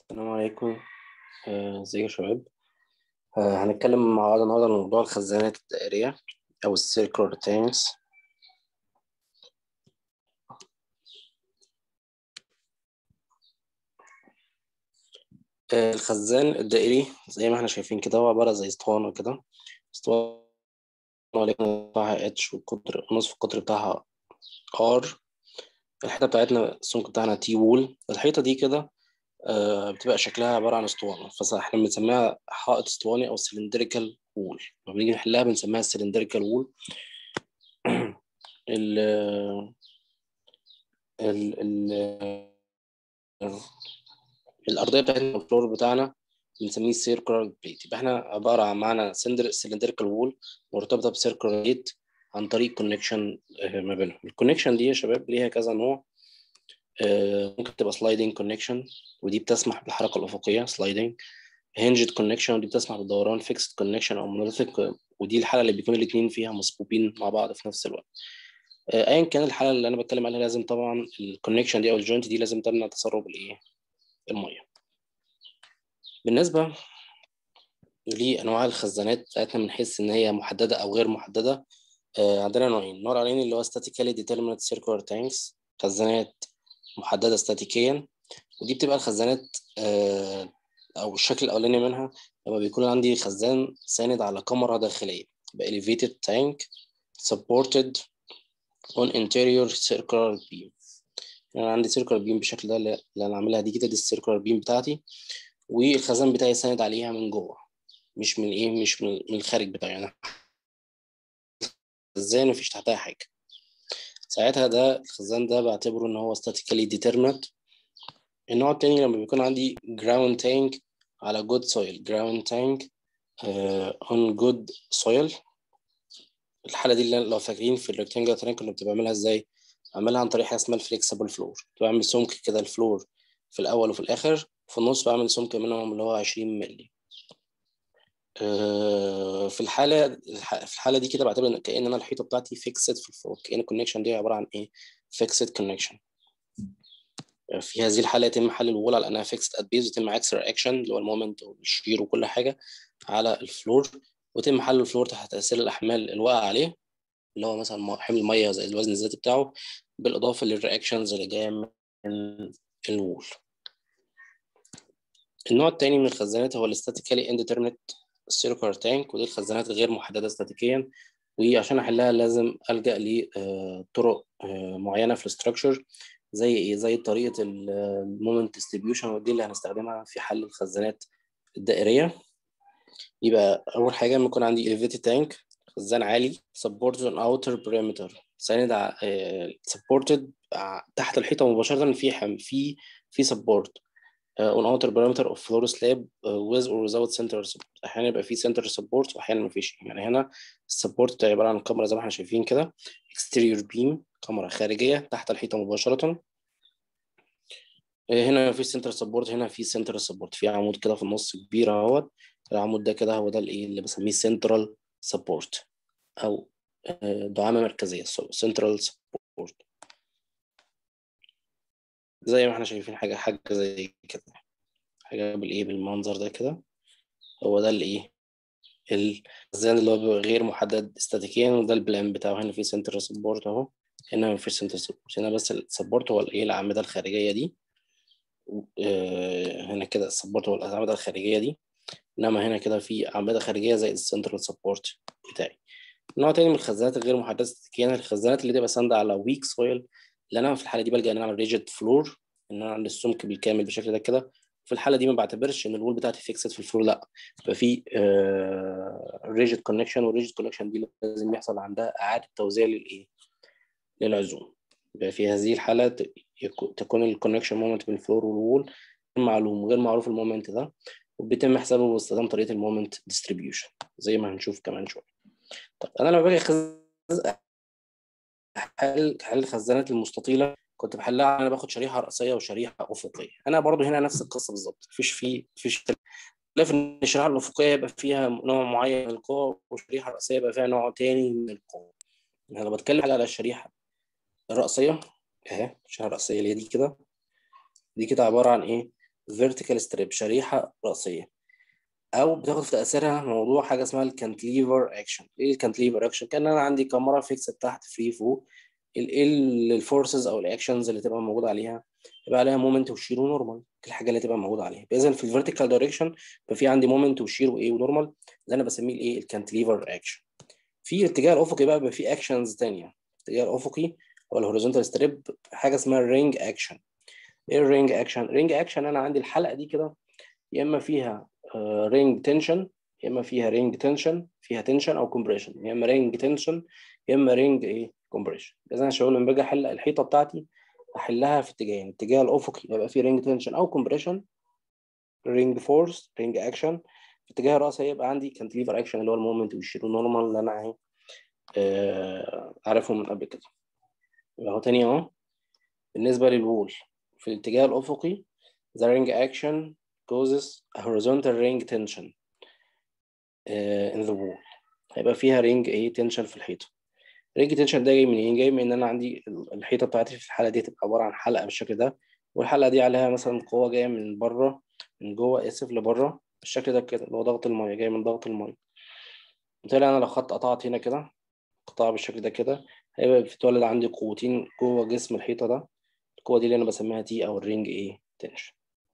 السلام عليكم آه، ازيك يا شباب آه، هنتكلم مع بعض النهارده عن موضوع الخزانات الدائرية أو السيركلر تانكس الخزان الدائري زي ما احنا شايفين كده هو عبارة زي اسطوانة كده اسطوانة ولكن بتاعها اتش والقطر نصف القطر بتاعها ار الحيطة بتاعتنا السمك بتاعنا تي وول الحيطة دي كده آه، بتبقى شكلها عبارة عن اسطوانة فاحنا بنسميها حائط اسطواني أو سلندريكال وول لما بنيجي نحلها بنسميها سلندريكال وول ال ال ال الأرضية بتاعتنا الفلور بتاعنا بنسميه سيركلر بليت يبقى احنا عبارة عن معنا سلندريكال وول مرتبطة بسيركلر بليت عن طريق كونكشن ما بينهم الكونكشن دي يا شباب ليها كذا نوع ممكن تبقى سلايدنج كونكشن ودي بتسمح بالحركة الأفقية سلايدنج هنجد كونكشن ودي بتسمح بالدوران فيكسد كونكشن أو مونوليثيك ودي الحالة اللي بيكون الاتنين فيها مصبوبين مع بعض في نفس الوقت ايا كان الحاله اللي انا بتكلم عليها لازم طبعا الكونكشن دي او الجوينت دي لازم تمنع تسرب الايه الميه بالنسبه لانواع الخزانات بتاعتنا من حيث ان هي محدده او غير محدده آه عندنا نوعين النوع الاولاني اللي هو statically determinate circular tanks خزانات محدده استاتيكيا ودي بتبقى الخزانات آه او الشكل الاولاني منها لما بيكون عندي خزان ساند على كاميرا داخليه يبقى elevated tank supported on interior circular beam يعني عندي circular beam بالشكل ده اللي انا عاملها دي كده دي السيركلر بيم بتاعتي والخزان بتاعي ساند عليها من جوه مش من ايه مش من, من الخارج بتاعي يعني ازاي مفيش تحتها حاجه ساعتها ده الخزان ده بعتبره ان هو statically determined النوع التاني لما بيكون عندي ground tank على good soil ground tank uh, on good soil الحاله دي اللي لو فاكرين في الريكتانجل ترانك كنا بتبقى بعملها ازاي بعملها عن طريق حاجه اسمها الفليكسبل فلور بعمل سمك كده الفلور في الاول وفي الاخر في النص بعمل سمك منهم اللي هو 20 مللي في الحاله في الحاله دي كده بعتبر كأن انا الحيطه بتاعتي فيكسد في الفلور كأن الكونكشن دي عباره عن ايه فيكسد كونكشن في هذه الحاله يتم حل الوول على انها فيكسد ات بيز ويتم عكس الرياكشن اللي هو المومنت والشير وكل حاجه على الفلور ويتم حل الفلور تحت تاثير الاحمال الواقعه عليه اللي هو مثلا حمل الميه زي الوزن الذاتي بتاعه بالاضافه للرياكشنز اللي جايه من الوول النوع الثاني من الخزانات هو الاستاتيكالي انديترمينت سيركلر تانك ودي الخزانات الغير محدده استاتيكيا وعشان احلها لازم الجا لطرق معينه في الاستراكشر زي ايه زي طريقه المومنت ديستريبيوشن ودي اللي هنستخدمها في حل الخزانات الدائريه يبقى اول حاجه لما يكون عندي elevated tank خزان عالي supported on outer perimeter ساند supported تحت الحيطه مباشره في حم في في support on outer perimeter of floor slab with or without center support احيانا يبقى في center support واحيانا ما فيش يعني هنا السبورت بتاعي عباره عن كاميرا زي ما احنا شايفين كده exterior beam كاميرا خارجيه تحت الحيطه مباشره هنا في سنتر سبورت هنا في سنتر سبورت في عمود كده في النص كبير اهوت العمود ده كده هو ده الايه اللي بسميه سنترال سبورت او دعامه مركزيه سنترال سبورت زي ما احنا شايفين حاجه حاجه زي كده حاجه بالايه بالمنظر ده كده هو ده الايه الخزان اللي هو غير محدد استاتيكيا وده البلان بتاعه هنا في سنتر سبورت اهو هنا مفيش سنتر سبورت هنا بس السبورت هو الايه الاعمده الخارجيه دي هنا كده السبورت هو الاعمده الخارجيه دي انما هنا كده في اعمده خارجيه زي السنترال سبورت بتاعي نوع تاني من الخزانات الغير محدده استاتيكيا الخزانات اللي تبقى ساندة على ويك سويل اللي انا في الحاله دي بلجا ان انا اعمل ريجيد فلور ان انا عندي السمك بالكامل بالشكل ده كده في الحاله دي ما بعتبرش ان الوول بتاعتي فيكسد في الفلور لا يبقى في ريجيد كونكشن والريجيد كونكشن دي لازم يحصل عندها اعاده توزيع للايه للعزوم يبقى في هذه الحاله تكون الكونكشن مومنت بين الفلور والوول معلوم غير معروف المومنت ده وبيتم حسابه باستخدام طريقه المومنت ديستريبيوشن زي ما هنشوف كمان شويه طب انا لما باجي حل حل الخزانات المستطيله كنت بحلها انا باخد شريحه راسيه وشريحه افقيه انا برضو هنا نفس القصه بالظبط مفيش فيه مفيش خلاف ان الشريحه الافقيه يبقى فيها نوع معين من القوه والشريحه الراسيه يبقى فيها نوع تاني من القوه انا لو بتكلم على الشريحه الراسيه اهي الشريحه الراسيه اللي هي دي كده دي كده عباره عن ايه فيرتيكال ستريب شريحه راسيه او بتاخد في تاثيرها موضوع حاجه اسمها الكانتليفر اكشن ايه الكانتليفر اكشن كان انا عندي كاميرا فيكس تحت فري فوق ايه الفورسز او الاكشنز اللي تبقى موجوده عليها يبقى عليها مومنت وشير ونورمال الحاجه اللي تبقى موجوده عليها اذا في الفيرتيكال دايركشن يبقى في عندي مومنت وشير وايه ونورمال اللي انا بسميه الايه الكانتليفر اكشن في الاتجاه الافقي بقى بيبقى في اكشنز ثانيه الاتجاه الافقي او الهوريزونتال ستريب حاجه اسمها الرينج اكشن ايه الرينج اكشن رينج اكشن انا عندي الحلقه دي كده يا اما فيها رينج تنشن يا اما فيها رينج تنشن فيها تنشن او كومبريشن يا اما رينج تنشن يا اما رينج ايه كومبريشن اذا انا شغل لما باجي احل الحيطه بتاعتي احلها في اتجاهين الاتجاه الافقي يبقى فيه رينج تنشن او كومبريشن رينج فورس رينج اكشن في اتجاه الراس هيبقى عندي كانتليفر اكشن اللي هو المومنت والشير نورمال اللي انا اهي آه عارفهم من قبل كده يبقى هو تاني اهو بالنسبه للوول في الاتجاه الافقي the ring action causes a horizontal ring tension uh, in the wall هيبقى فيها ring ايه tension في الحيطه ring tension ده جاي منين؟ جاي من ان انا عندي الحيطه بتاعتي في الحاله دي تبقى عباره عن حلقه بالشكل ده والحلقه دي عليها مثلا قوه جايه من بره من جوه اسف لبره بالشكل ده كده اللي هو ضغط الميه جاي من ضغط الميه بالتالي انا لو خدت قطعت هنا كده قطاع بالشكل ده كده هيبقى بيتولد عندي قوتين جوه جسم الحيطه ده القوه دي اللي انا بسميها تي او الرينج ايه تنشن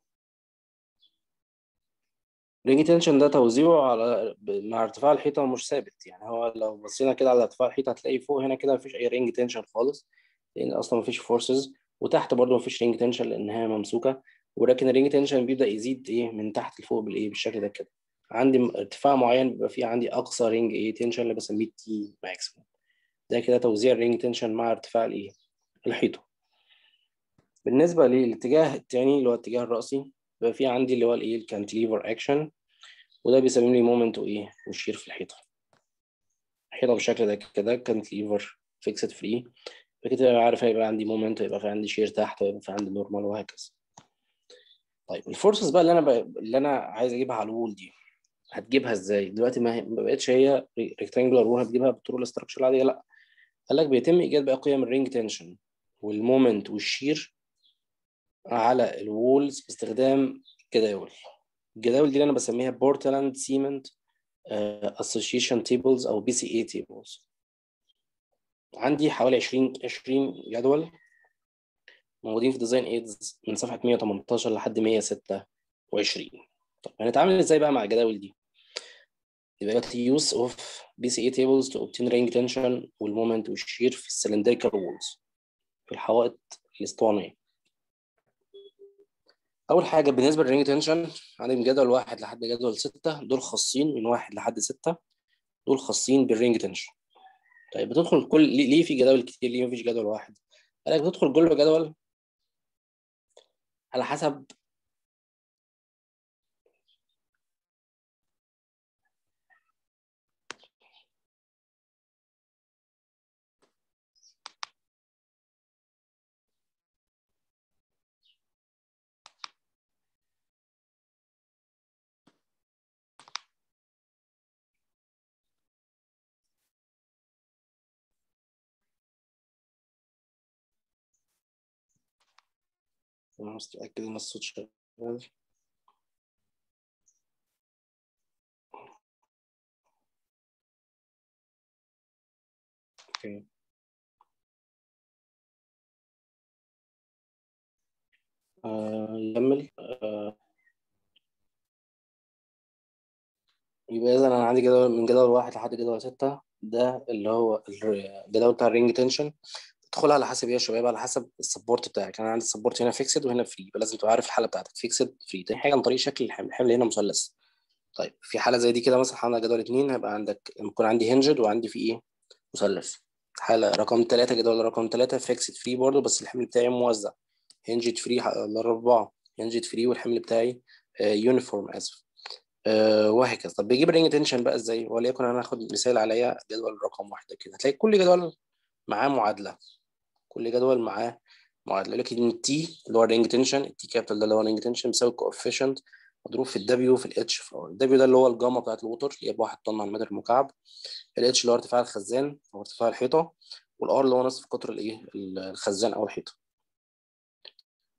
رينج تنشن ده توزيعه على مع ارتفاع الحيطه مش ثابت يعني هو لو بصينا كده على ارتفاع الحيطه هتلاقي فوق هنا كده مفيش اي رينج تنشن خالص لان اصلا مفيش فورسز وتحت برضه مفيش رينج تنشن لان هي ممسوكه ولكن الرينج تنشن بيبدا يزيد ايه من تحت لفوق بالايه بالشكل ده كده عندي ارتفاع معين بيبقى فيه عندي اقصى رينج ايه تنشن اللي بسميه تي ماكسيموم ده كده توزيع الرينج تنشن مع ارتفاع الايه الحيطه بالنسبه للاتجاه الثاني اللي هو الاتجاه الراسي بيبقى في عندي اللي هو الايه الكانتليفر اكشن وده بيسمي لي مومنت وايه وشير في الحيطه الحيطه بالشكل ده كده كانتليفر فيكسد فري فكده عارف هيبقى عندي مومنت هيبقى في عندي شير تحت ويبقى في عندي نورمال وهكذا طيب الفورسز بقى اللي انا ب... اللي انا عايز اجيبها على الوول دي هتجيبها ازاي دلوقتي ما, هي... ما بقتش هي ريكتانجولار وول هتجيبها بالطرق الاستراكشر العاديه لا قال لك بيتم ايجاد بقى قيم الرينج تنشن والمومنت والشير على الوولز باستخدام جداول الجداول دي اللي انا بسميها بورتلاند سيمنت اسوشيشن تيبلز او بي سي اي تيبلز عندي حوالي 20 20 جدول موجودين في ديزاين ايدز من صفحه 118 لحد 126 طب هنتعامل ازاي بقى مع الجداول دي يبقى use of BCA tables to obtain ring tension والمومنت والشير في السلندريكال وولز في الحوائط الاسطوانيه اول حاجه بالنسبه للرينج تنشن عندي من جدول واحد لحد جدول ستة دول خاصين من واحد لحد ستة دول خاصين بالرينج تنشن طيب بتدخل كل ليه في جداول كتير ليه مفيش جدول واحد قال لك بتدخل كل جدول على حسب انا متأكد ان الصوت شغال اوكي آه نكمل آه يبقى اذا انا عندي جدول من جدول واحد لحد جدول ستة ده اللي هو الجدول بتاع الرينج تنشن تدخل على حسب ايه يا شباب على حسب السبورت بتاعك انا عندي السبورت هنا فيكسد وهنا فري يبقى لازم تبقى عارف الحاله بتاعتك فيكسد فري تاني حاجه عن طريق شكل الحمل الحمل هنا مثلث طيب في حاله زي دي كده مثلا عندنا جدول اتنين هيبقى عندك يكون عندي هنجد وعندي في ايه مثلث حاله رقم ثلاثة جدول رقم ثلاثة فيكسد فري برضه بس الحمل بتاعي موزع هنجد فري الاربعه هنجد فري والحمل بتاعي يونيفورم اسف أه وهكذا طب بيجيب الرينج تنشن بقى ازاي وليكن انا هاخد مثال عليا جدول رقم واحده كده هتلاقي كل جدول معاه معادله كل جدول معاه معادله لكن التي اللي هو الرينج تنشن التي كابيتال ده اللي هو الرينج تنشن بيساوي كوفيشنت مضروب في الدبليو في الاتش الدبليو ده اللي هو الجاما بتاعت الوتر اللي هي بواحد طن على المتر المكعب الاتش اللي هو ارتفاع الخزان او ارتفاع الحيطه والار اللي هو نصف قطر الايه الخزان او الحيطه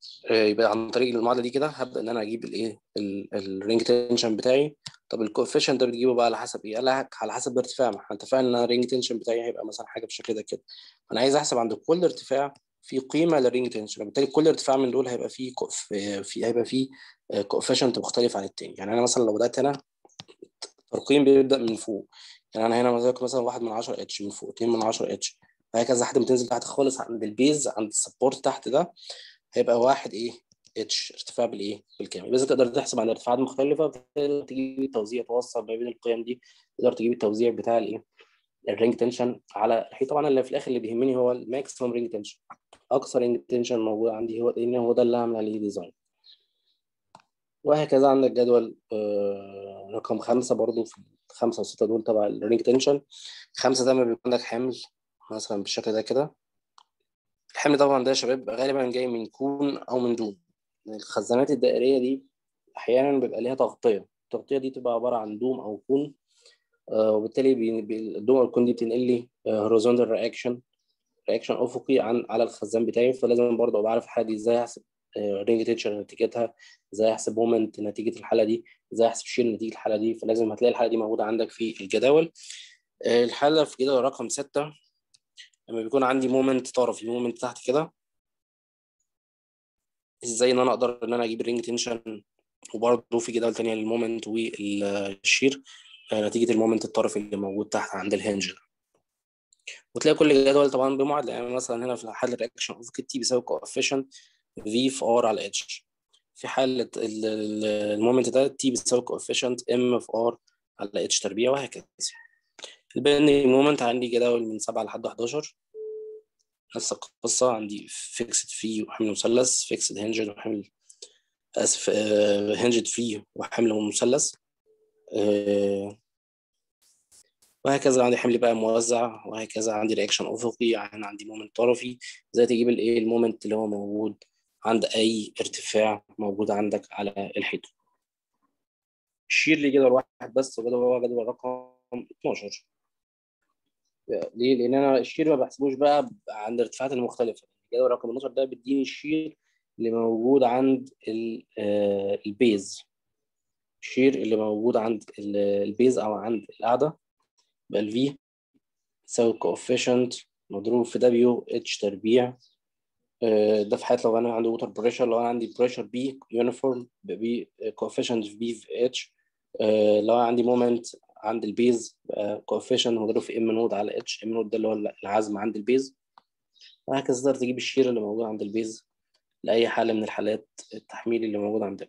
يبقى عن طريق المعادله دي كده هبدا ان انا اجيب الايه الرينج تنشن بتاعي طب الكوفيشنت ده بتجيبه بقى على حسب ايه؟ قال لك على حسب الارتفاع ما احنا اتفقنا ان الرينج تنشن بتاعي هيبقى مثلا حاجه بالشكل ده كده انا عايز احسب عند كل ارتفاع في قيمه للرينج تنشن وبالتالي كل ارتفاع من دول هيبقى فيه كوف في هيبقى فيه كوفيشنت مختلف عن التاني يعني انا مثلا لو بدات هنا الترقيم بيبدا من فوق يعني انا هنا مثلا 1 من 10 اتش من فوق 2 من 10 اتش وهكذا لحد ما تنزل تحت خالص عند البيز عند السبورت تحت ده هيبقى واحد ايه اتش ارتفاع بالايه بالكامل لازم تقدر تحسب عن ارتفاعات مختلفه تجيب التوزيع توصل ما بين القيم دي تقدر تجيب التوزيع بتاع الايه الرينج تنشن على الحيط طبعا اللي في الاخر اللي بيهمني هو الماكسيمم رينج تنشن اقصى رينج تنشن موجود عندي هو لان هو ده اللي هعمل عليه ديزاين وهكذا عندك جدول آه رقم خمسة برضو في خمسة وستة دول تبع الرينج تنشن خمسة ده ما بيكون عندك حمل مثلا بالشكل ده كده الحمل طبعا ده يا شباب غالبا جاي من كون او من دوم الخزانات الدائريه دي احيانا بيبقى ليها تغطيه التغطيه دي تبقى عباره عن دوم او كون آه وبالتالي الدوم او الكون دي بتنقل لي هوريزونتال رياكشن رياكشن افقي عن على الخزان بتاعي فلازم برضه ابقى عارف الحاله دي ازاي احسب رينج تنشن نتيجتها ازاي احسب مومنت نتيجه الحاله دي ازاي احسب شير نتيجه الحاله دي فلازم هتلاقي الحاله دي موجوده عندك في الجداول الحاله في جدول رقم ستة لما بيكون عندي مومنت طرفي مومنت تحت كده ازاي ان انا اقدر ان انا اجيب الرينج تنشن وبرضه في جدول تانية للمومنت والشير نتيجه المومنت الطرفي اللي موجود تحت عند الهنج ده وتلاقي كل جدول طبعا بمعادله يعني مثلا هنا في حاله الرياكشن اوف تي بيساوي كوفيشنت في في ار على اتش في حاله المومنت ده تي بيساوي كوفيشنت ام في ار على اتش تربيع وهكذا الباقي مومنت عندي جداول من 7 لحد 11 نفس القصة عندي فيكسد في وحمل مثلث فيكسد هنجد وحمل آسف هنجد في وحمل مثلث وهكذا عندي حمل بقى موزع وهكذا عندي رياكشن افقي يعني عندي مومنت طرفي ازاي تجيب الايه المومنت اللي هو موجود عند اي ارتفاع موجود عندك على الحيط الشير لي جدول واحد بس وجدول هو جدول رقم 12 ليه؟ لان انا الشير ما بحسبوش بقى عند الارتفاعات المختلفه الجدول رقم 12 ده بيديني الشير اللي موجود عند البيز الشير اللي موجود عند البيز او عند القاعده يبقى الفي يساوي كوفيشنت مضروب في دبليو اتش تربيع ده في حالة لو انا عندي ووتر بريشر لو انا عندي بريشر بي يونيفورم بي كوفيشنت في بي في اتش لو انا عندي مومنت عند البيز كوفيشنت مضروب في ام نود على اتش ام نود ده اللي هو العزم عند البيز وهكذا تقدر تجيب الشير اللي موجود عند البيز لأي حالة من الحالات التحميل اللي موجود عندنا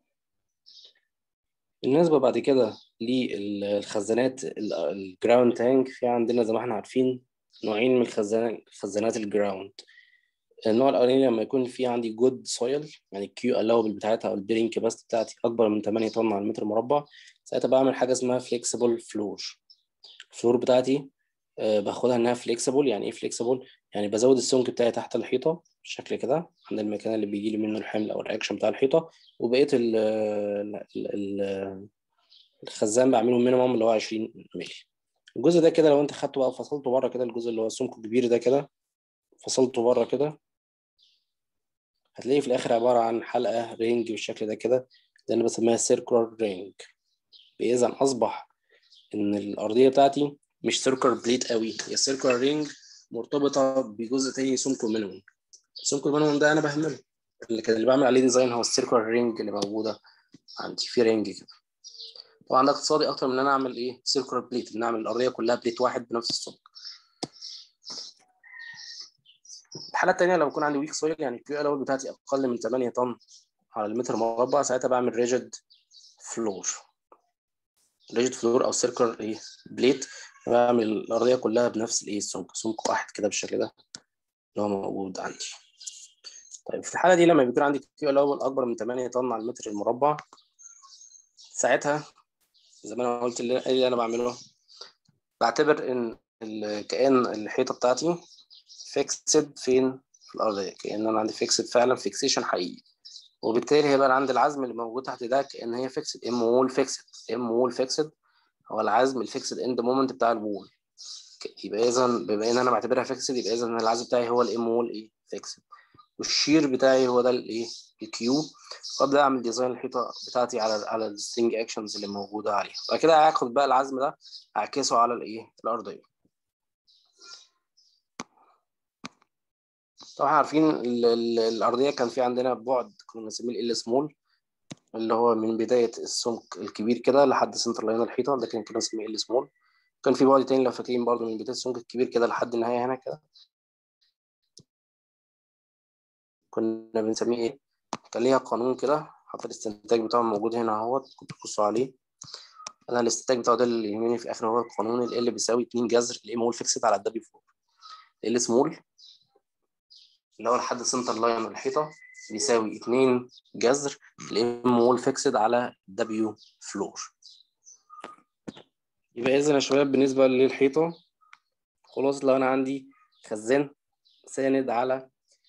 بالنسبة بعد كده للخزانات الجراوند تانك في عندنا زي ما احنا عارفين نوعين من الخزانات خزانات الجراوند النوع الاولاني لما يكون في عندي جود سويل يعني الكيو الاوبل بتاعتها او البيرنج كاباسيتي بتاعتي اكبر من 8 طن على المتر مربع ساعتها بعمل حاجه اسمها فليكسيبل فلور الفلور بتاعتي أه باخدها انها فليكسيبل يعني ايه فليكسيبل يعني بزود السمك بتاعي تحت الحيطه بالشكل كده عند المكان اللي بيجي لي منه الحمل او الرياكشن بتاع الحيطه وبقيه ال ال الخزان بعمله مينيمم اللي هو 20 مللي الجزء ده كده لو انت خدته بقى وفصلته بره كده الجزء اللي هو السمك الكبير ده كده فصلته بره كده هتلاقيه في الاخر عباره عن حلقه رينج بالشكل ده كده ده اللي بسميها سيركولار رينج اذا اصبح ان الارضيه بتاعتي مش سيركولار بليت قوي هي سيركولار رينج مرتبطه بجزء تاني سمكه مينيموم سمكه المينيموم ده انا بهمله اللي كان اللي بعمل عليه ديزاين هو السيركولار رينج اللي موجوده عندي في رينج كده طبعا ده اقتصادي اكتر من ان انا اعمل ايه سيركولار بليت ان اعمل الارضيه كلها بليت واحد بنفس السمك الحالة التانية لو يكون عندي ويك سويل يعني الكيو ال بتاعتي أقل من 8 طن على المتر مربع ساعتها بعمل ريجيد فلور ريجيد فلور أو سيركلر إيه بليت بعمل الأرضية كلها بنفس الإيه السمك سمك واحد كده بالشكل ده اللي هو موجود عندي طيب في الحالة دي لما بيكون عندي كيو ال أكبر من 8 طن على المتر المربع ساعتها زي ما أنا قلت اللي أنا بعمله بعتبر إن كأن الحيطة بتاعتي فيكسد فين في الارضيه كان انا عندي فيكسد فعلا فيكسيشن حقيقي وبالتالي هيبقى عندي العزم اللي موجود تحت ده كان هي فيكسد ام وول فيكسد ام وول فيكسد هو العزم الفيكسد اند مومنت بتاع الوول يبقى اذا بما ان انا بعتبرها فيكسد يبقى اذا العزم بتاعي هو الام وول ايه فيكسد والشير بتاعي هو ده الايه الكيو وابدا اعمل ديزاين الحيطه بتاعتي على على السترينج اكشنز اللي موجوده عليها بعد كده هاخد بقى العزم ده اعكسه على الايه الارضيه طبعا عارفين ال ال الارضيه كان في عندنا بعد كنا بنسميه ال سمول اللي هو من بدايه السمك الكبير كده لحد سنتر لاين الحيطه ده كان كنا بنسميه ال سمول كان في بعد تاني لو فاكرين برضو من بدايه السمك الكبير كده لحد النهايه هنا كده كنا بنسميه ايه كان ليها قانون كده حتى الاستنتاج بتاعه موجود هنا اهوت كنت تبصوا عليه انا الاستنتاج بتاعه ده اللي يهمني في الاخر هو القانون ال بيساوي 2 جذر الام هو الفيكسد على الدبليو فلور ال سمول اللي هو لحد سنتر لاين الحيطه بيساوي 2 جذر الام هو الفيكسد على الدبليو فلور يبقى اذا يا شباب بالنسبه للحيطه خلاص لو انا عندي خزان ساند على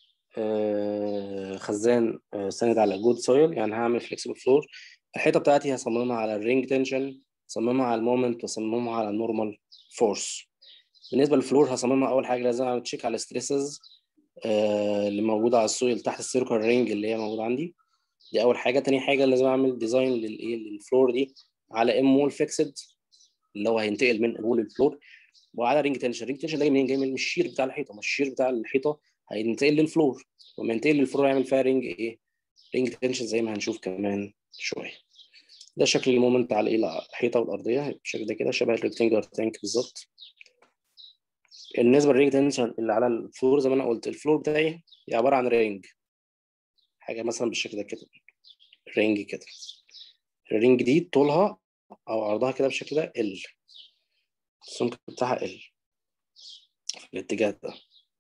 خزان ساند على جود سويل يعني هعمل فليكسبل فلور الحيطه بتاعتي هصممها على الرينج تنشن هصممها على المومنت واصممها على النورمال فورس بالنسبه للفلور هصممها اول حاجه لازم اعمل تشيك على الستريسز اللي موجوده على السويل تحت السيركل رينج اللي هي موجوده عندي دي اول حاجه تاني حاجه لازم اعمل ديزاين للايه للفلور دي على ام وول فيكسد اللي هو هينتقل من الوول للفلور وعلى رينج تنشن رينج تنشن جاي منين جاي من الشير بتاع الحيطه ما الشير بتاع الحيطه هينتقل للفلور لما ينتقل للفلور هيعمل فيها رينج ايه رينج تنشن زي ما هنشوف كمان شويه ده شكل المومنت على ايه الحيطه والارضيه بالشكل ده كده شبه الريكتنجلر تانك بالظبط بالنسبه للرينج تنشن اللي على الفلور زي ما انا قلت الفلور بتاعي هي عباره عن رينج حاجه مثلا بالشكل ده كده رينج كده الرينج دي طولها او عرضها كده بالشكل ده ال السمك بتاعها ال في الاتجاه ده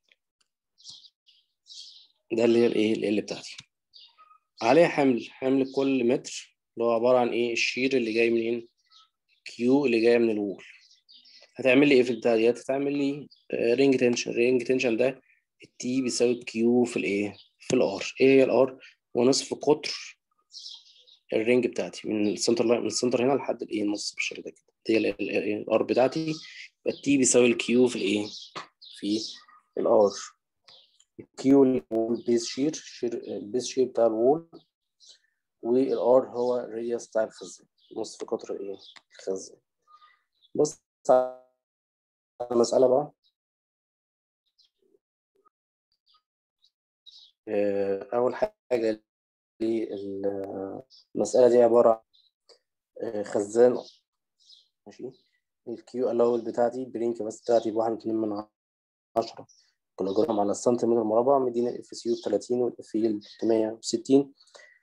ده اللي هي الايه ال بتاعتي عليها حمل حمل كل متر اللي هو عباره عن ايه الشير اللي جاي منين كيو اللي جايه من الوول هتعمل لي ايه في البتاع ديت هتعمل لي رينج تنشن رينج تنشن ده التي بيساوي كيو في الايه في الار ايه هي الار هو نصف قطر الرينج بتاعتي من السنتر من السنتر هنا لحد الايه النص بالشكل ده كده دي الار بتاعتي التي بيساوي الكيو في الايه في الار الكيو البيز شير شير البيز شير بتاع الوول والار هو الريديوس بتاع الخزان نصف قطر ايه الخزان بص على المسألة بقى أول حاجة المسألة دي عبارة عن خزان ماشي الكيو الاول بتاعتي برين كباس بتاعتي بواحد واتنين من عشرة كيلو جرام على السنتيمتر مربع مدينا الاف سي يو بتلاتين والاف يو بتلتمية وستين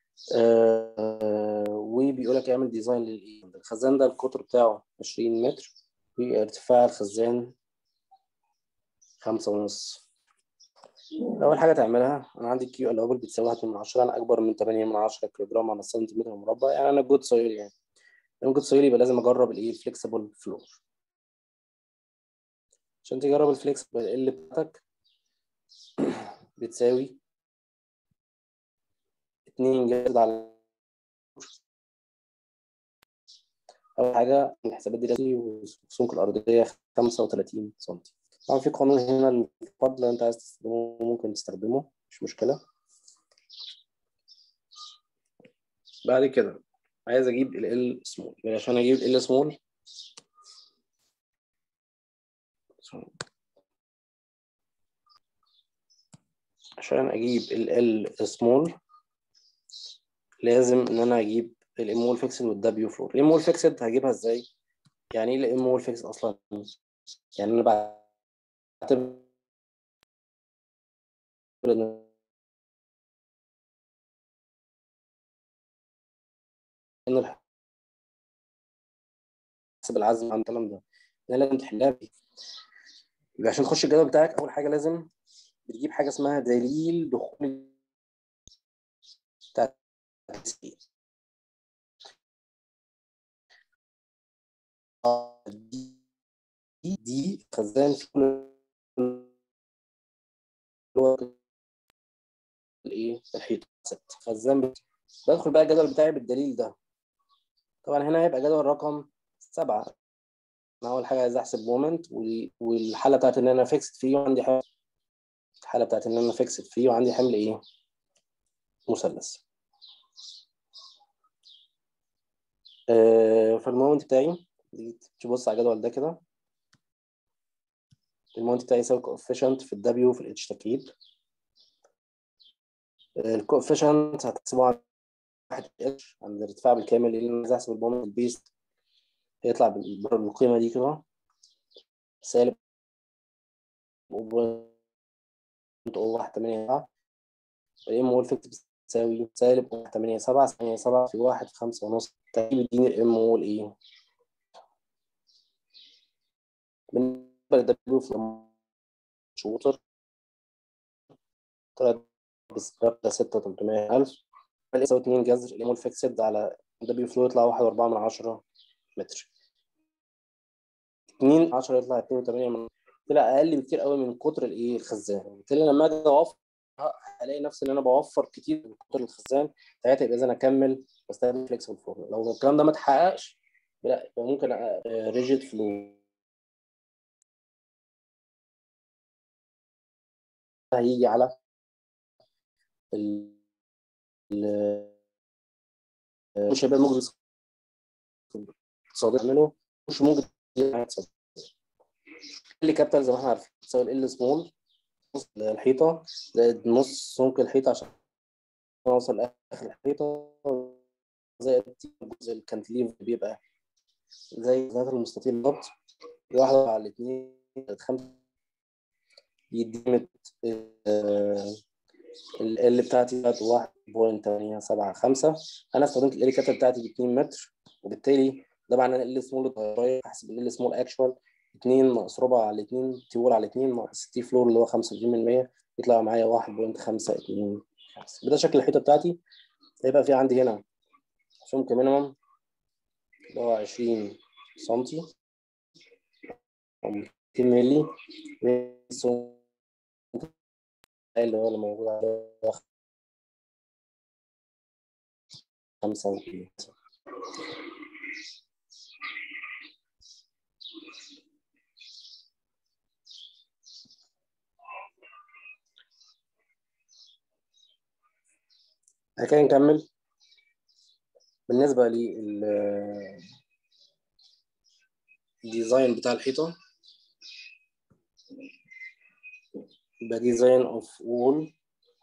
وبيقول لك اعمل ديزاين للايه الخزان ده القطر بتاعه عشرين متر وارتفاع الخزان خمسة ونص أول حاجة تعملها أنا عندي الكيو الأول بتساوي واحد من عشرة أنا أكبر من تمانية من عشرة كيلو جرام على السنتيمتر مربع يعني أنا جود سويل يعني لما جود سويل يبقى لازم أجرب الإيه الفليكسبل فلور عشان تجرب الفليكسبل ال بتاعتك بتساوي اتنين جذر على أول حاجة الحسابات دي لازم والسمك الأرضية خمسة وتلاتين سنتي طبعا في قانون هنا الفضل لو انت عايز تستخدمه ممكن تستخدمه مش مشكلة بعد كده عايز اجيب ال L سمول يعني عشان اجيب ال L سمول عشان اجيب ال L سمول لازم ان انا اجيب الام وول فيكسد والدبليو فلور الام وول فيكسد هجيبها ازاي يعني ايه الام وول فيكسد اصلا يعني انا بعتبر ان حسب العزم عن الكلام ده ده لازم تحلها بيه يبقى عشان تخش الجدول بتاعك اول حاجه لازم بتجيب حاجه اسمها دليل دخول بتاع دي دي خزان في كل الايه الحيطه خزان بت... بدخل بقى الجدول بتاعي بالدليل ده طبعا هنا هيبقى جدول رقم سبعة أنا أول حاجة عايز أحسب مومنت والحالة بتاعت إن أنا فيكسد فيه عندي حاجة الحاله بتاعت ان انا فيكسد فيه وعندي حمل ايه مثلث آه فالمومنت بتاعي تبص على الجدول ده كده المومنت بتاعي يساوي كوفيشنت في الدبليو في الاتش تكييد الكوفيشنت هتحسبه عن واحد اتش عند الارتفاع بالكامل اللي انا عايز احسب المومنت البيست هيطلع بالقيمه دي كده سالب واحد تمانية سبعة الام وول فيكت بتساوي سالب واحد تمانية سبعة ثمانية سبعة في واحد في خمسة ونص تجيب يديني الام وول ايه بالنسبة للدبليو في شوتر طلعت بسبب ستة وتلتمية ألف يساوي اتنين جذر الام وول فيكسد على دبليو فلو يطلع واحد وأربعة من عشرة متر اتنين عشرة يطلع اتنين وتمانية من طلع اقل بكتير قوي من قطر الايه الخزان بالتالي لما اجي اوفر هلاقي نفسي ان انا بوفر كتير من قطر الخزان ساعتها يبقى اذا اكمل واستخدم فليكسبل فورم لو الكلام ده ما اتحققش لا يبقى ممكن ريجيد فلو هيجي على ال مش هيبقى مجرد اقتصادي منه مش ممكن ال كابيتال زي ما احنا عارفين تساوي ال سمول نص الحيطه زائد نص سمك الحيطه عشان اوصل لاخر الحيطه زائد الجزء الكانتليف اللي بيبقى زي ذات المستطيل بالظبط واحدة على الاثنين خمسة يديني ال ال بتاعتي بتاعت واحد بوينت تمانية سبعة خمسة أنا استخدمت ال كابيتال بتاعتي باتنين متر وبالتالي ده معناه ان ال سمول اتغير احسب ال سمول اكشوال 2 ناقص ربع على 2 تيول على 2 ناقص تي فلور اللي هو 25% يطلع معايا 1.525 بده شكل الحيطه بتاعتي هيبقى في عندي هنا سمك مينيمم اللي هو 20 سنتي او 200 مللي اللي هو اللي موجود على 5 كده نكمل بالنسبة لل الديزاين بتاع الحيطة يبقى ديزاين اوف وول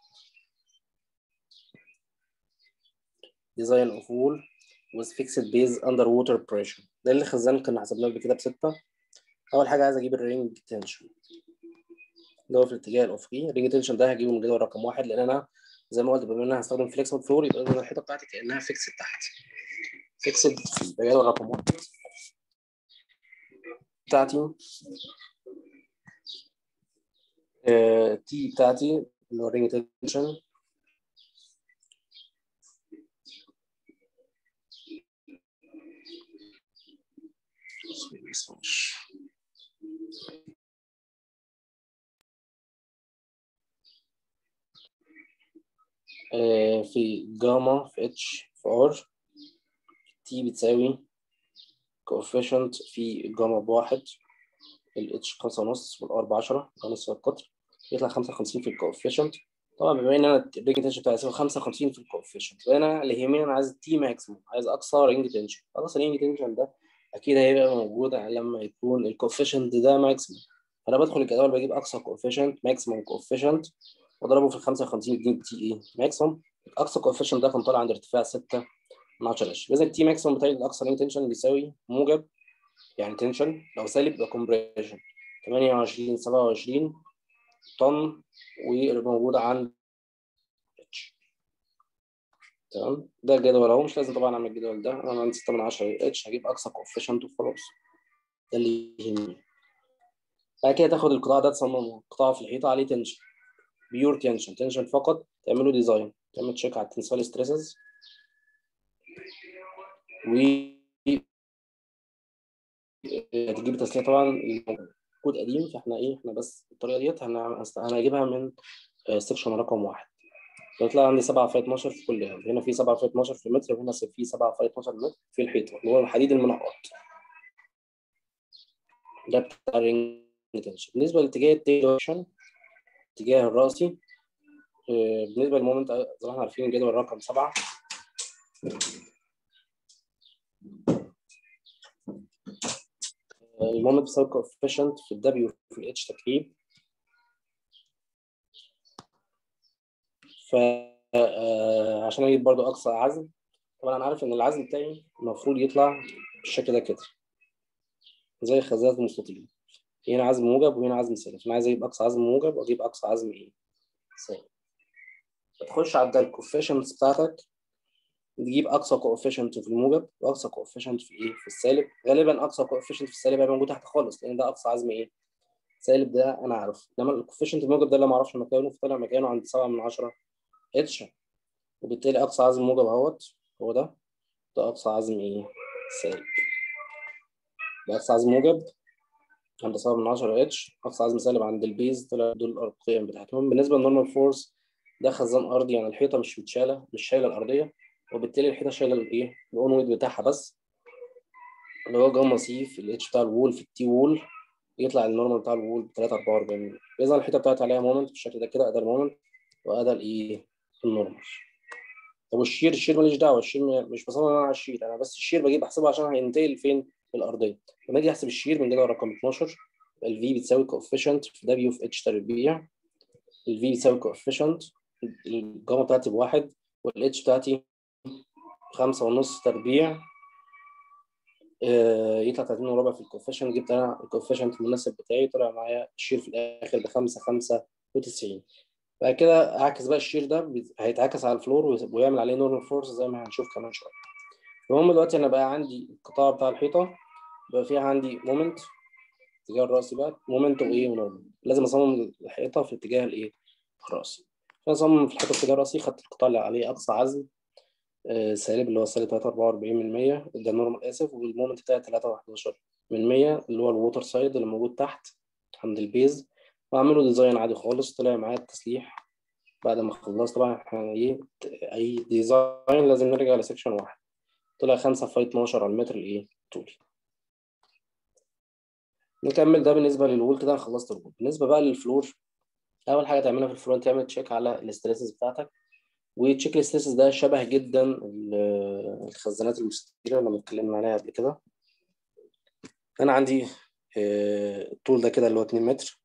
ديزاين اوف وول with fixed base under water pressure ده اللي خزان كنا حسبناه قبل كده بستة أول حاجة عايز أجيب الرينج تنشن اللي هو في الاتجاه الأفقي الرينج تنشن ده هجيبه من جدول رقم واحد لأن أنا زي ما قلت بما ان انا هستخدم فليكسبل فلور يبقى اذا الحيطه بتاعتي كانها فيكسد تحت فيكسد يبقى جدول رقم واحد بتاعتي تي بتاعتي اللي هو رينج تنشن في جاما في اتش في ار تي بتساوي كوفيشنت في جاما بواحد الاتش خمسة ونص والار بعشرة نص القطر يطلع خمسة وخمسين في الكوفيشنت طبعا بما ان انا الرينج تنشن بتاعي يساوي خمسة وخمسين في الكوفيشنت فانا اللي يهمني انا عايز تي ماكسيموم عايز اقصى رينج تنشن خلاص الرينج تنشن ده اكيد هيبقى موجود لما يكون الكوفيشنت ده ماكسيموم فانا بدخل الجدول بجيب اقصى كوفيشنت ماكسيموم كوفيشنت واضربه في ال 55 يديني تي ايه ماكسيموم اقصى كوفيشنت ده كان طالع عند ارتفاع 6 من 10 اش اذا التي ماكسيموم بتاعي الاقصى رينج تنشن بيساوي موجب يعني تنشن لو سالب يبقى كومبريشن 28 27 طن والموجود عند اتش تمام ده الجدول اهو مش لازم طبعا اعمل الجدول ده انا عندي 6 من 10 اتش هجيب اقصى كوفيشنت وخلاص ده اللي يهمني بعد كده تاخد القطاع ده تصممه قطاع في الحيطه عليه تنشن بيور تنشن تنشن فقط تعملوا ديزاين تعمل تشيك على التنسال ستريسز و هتجيب تسلية طبعا كود قديم فاحنا ايه احنا بس الطريقه ديت هنجيبها من سكشن رقم واحد فيطلع عندي 7 في 12 في كل هنا هنا في 7 في 12 في متر وهنا في 7 في 12 متر في الحيطه اللي هو الحديد المنقط ده بتاع الرينج تنشن بالنسبه لاتجاه التيرشن الاتجاه الرأسي بالنسبة للمومنت زي ما احنا عارفين الجدول رقم سبعة المومنت بيساوي كوفيشنت في الدبليو في الاتش تكريب ف عشان اجيب برضو اقصى عزم طبعا انا عارف ان العزم بتاعي المفروض يطلع بالشكل ده كده زي خزانات المستطيل هنا عزم موجب وهنا عزم سالب انا عايز اجيب اقصى عزم موجب واجيب اقصى عزم ايه سالب تخش على الكوفيشنتس بتاعتك تجيب اقصى كوفيشنت في الموجب واقصى كوفيشنت في ايه في السالب غالبا اقصى كوفيشنت في السالب هيبقى موجود تحت خالص لان ده اقصى عزم ايه سالب ده انا عارف انما الكوفيشنت الموجب ده اللي ما اعرفش مكانه فطلع مكانه عند 7 من 10 اتش وبالتالي اقصى عزم موجب اهوت هو ده ده اقصى عزم ايه سالب ده اقصى عزم موجب عند 7 من 10 اتش اقصى عزم سالب عند البيز طلع دول القيم بتاعتهم بالنسبه للنورمال فورس ده خزان ارضي يعني الحيطه مش متشاله مش شايله الارضيه وبالتالي الحيطه شايله الايه الاون ويت بتاعها بس اللي هو جاما سي في الاتش بتاع الوول في التي وول يطلع النورمال بتاع الوول ب 3 44 اذا الحيطه بتاعت عليها مومنت بالشكل ده كده ادي المومنت وادي الايه النورمال طب والشير الشير ماليش دعوه الشير مش بصمم انا على الشير انا بس الشير بجيب احسبه عشان هينتقل فين في الارضيه لما اجي احسب الشير من جدول رقم 12 الفي بتساوي كوفيشنت في دبليو في اتش تربيع الفي بتساوي كوفيشنت الجاما بتاعتي بواحد والاتش بتاعتي خمسة ونص تربيع آه يطلع 30 وربع في الكوفيشنت جبت انا الكوفيشنت المناسب بتاعي طلع معايا الشير في الاخر بخمسة خمسة وتسعين بعد كده اعكس بقى الشير ده هيتعكس على الفلور ويعمل عليه نورمال فورس زي ما هنشوف كمان شويه المهم دلوقتي انا بقى عندي القطاع بتاع الحيطه بقى فيها عندي مومنت اتجاه الرأسي بقى مومنت وايه ونورمال لازم اصمم الحيطه في اتجاه الايه الرأسي عشان اصمم في الحيطه في اتجاه الرأسي خدت القطاع اللي عليه اقصى عزم آه سالب اللي هو سالب 344 من 100 ده النورمال اسف والمومنت بتاعي 311 من 100 اللي هو الووتر سايد اللي موجود تحت عند البيز واعمله ديزاين عادي خالص طلع معايا التسليح بعد ما خلصت طبعا احنا ايه اي ديزاين لازم نرجع لسكشن واحد طلع 5 في 12 على المتر الايه طولي نكمل ده بالنسبه للوول كده انا خلصت الوول بالنسبه بقى للفلور اول حاجه تعملها في الفلور تعمل تشيك على الاستريسز بتاعتك وتشيك الاستريسز ده شبه جدا الخزانات المستطيله اللي اتكلمنا عليها قبل كده انا عندي الطول ده كده اللي هو 2 متر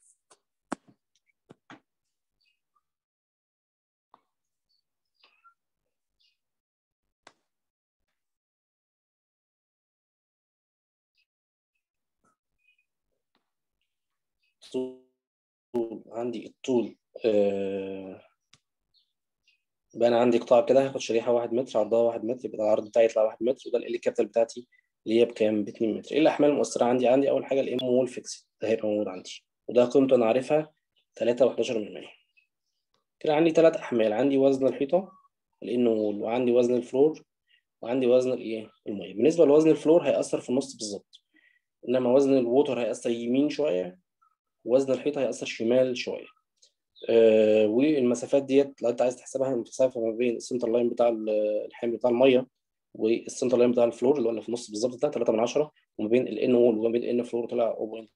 عندي الطول آه يبقى انا عندي قطاع كده هاخد شريحه 1 متر عرضها 1 متر يبقى العرض بتاعي يطلع 1 متر وده ال كابيتال بتاعتي اللي هي بكام؟ ب 2 متر ايه الاحمال المؤثره عندي؟ عندي اول حاجه الام وول فيكس ده هيبقى موجود عندي وده قيمته انا عارفها 3 و11 من 100 كده عندي ثلاث احمال عندي وزن الحيطه الان وول وعندي وزن الفلور وعندي وزن الايه؟ الميه بالنسبه لوزن الفلور هيأثر في النص بالظبط انما وزن الووتر هيأثر يمين شويه وزن الحيطه هيأثر شمال شويه آه والمسافات ديت لو انت عايز تحسبها المسافه ما بين السنتر لاين بتاع الحمل بتاع الميه والسنتر لاين بتاع الفلور اللي هو اللي في النص بالظبط ده 3 من 10 وما بين الان وول وما بين الان فلور طلع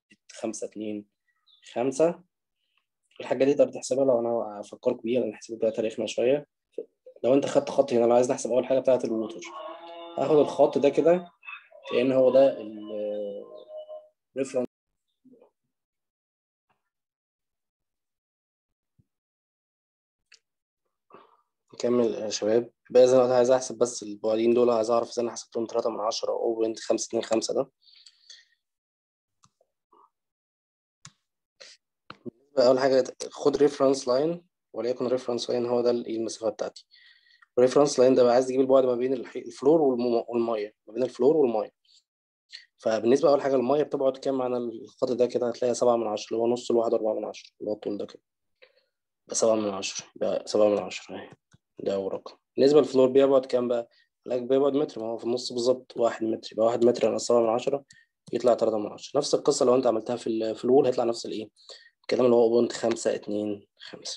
0.525 الحاجه دي تقدر تحسبها لو انا افكركم بيها لان حسبت بقى تاريخنا شويه لو انت خدت خط هنا لو عايز نحسب اول حاجه بتاعت الووتر هاخد الخط ده كده كأن هو ده الريفرنس نكمل يا شباب بقى زي ما عايز احسب بس البعدين دول عايز اعرف اذا انا حسبتهم 3 من 10 او بوينت 525 ده اول حاجه خد ريفرنس لاين وليكن ريفرنس لاين هو ده المسافه بتاعتي الريفرنس لاين ده بقى عايز تجيب البعد ما بين الفلور والميه ما بين الفلور والميه فبالنسبه اول حاجه الميه بتبعد كام عن الخط ده كده هتلاقيها 7 من 10 اللي هو نص الواحد 4 من 10 اللي هو الطول ده كده يبقى 7 من 10 يبقى 7 من 10 اهي ده أول رقم بالنسبة للفلور بيبعد كام بقى؟ لك بيبعد متر ما هو في النص بالظبط واحد متر يبقى واحد متر على سبعة من عشرة يطلع تلاتة من عشرة نفس القصة لو أنت عملتها في في الوول هيطلع نفس الإيه؟ الكلام اللي هو بوينت خمسة اتنين خمسة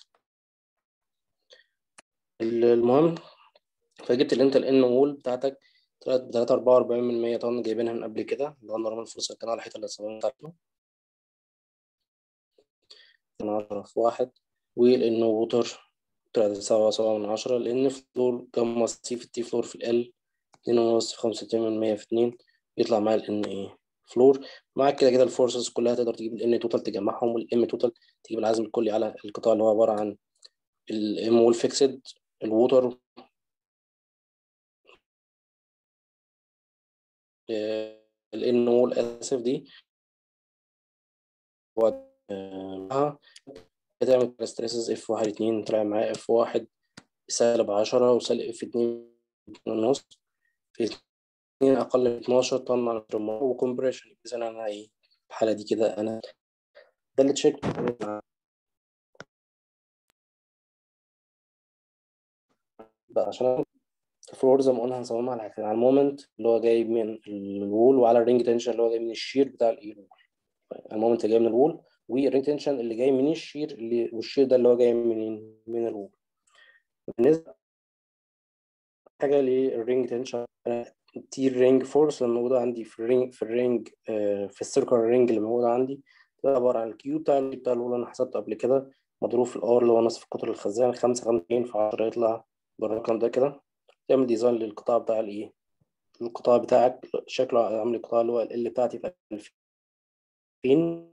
المهم فجبت اللي أنت الإن وول بتاعتك طلعت بتلاتة أربعة وأربعين من مية طبعا جايبينها من قبل كده اللي هو نورمال فورس كان على الحيطة اللي صممت عليها من عشرة في واحد ولأن ووتر طلعت سبعة سبعة من عشرة لأن فلور جاما سي في التي فلور في ال اتنين ونص في خمسة وتمانين من مية في اتنين يطلع معايا الان ايه فلور معاك كده كده الفورسز كلها تقدر تجيب الان توتال تجمعهم والام توتال تجيب العزم الكلي على القطاع اللي هو عبارة عن الام والفيكسد الووتر الان وول اسف دي هتعمل ستريسز اف واحد اتنين طلع معايا اف واحد سالب عشرة وسالب اف اتنين ونص في اتنين أقل من اتناشر طن على متر مربع وكمبريشن إذا أنا إيه الحالة دي كده أنا ده اللي تشيك بقى عشان الفلور زي ما قلنا هنصممها على حاجتين على المومنت اللي هو جاي من الوول وعلى الرينج تنشن اللي هو جاي من الشير بتاع الوول المومنت اللي جاي من الوول والرينج تنشن اللي جاي من الشير اللي والشير ده اللي هو جاي منين من الوول بالنسبه حاجه للرينج تنشن تي رينج فورس اللي موجوده عندي في الرينج في الرينج في السيركل رينج اللي موجوده عندي ده عباره عن الكيو بتاع بتاع الوول انا حسبته قبل كده مضروب في الار اللي هو نصف قطر الخزان 55 في 10 يطلع بالرقم ده كده تعمل ديزاين للقطاع بتاع الايه القطاع بتاعك شكله عامل القطاع اللي هو ال بتاعتي في 2000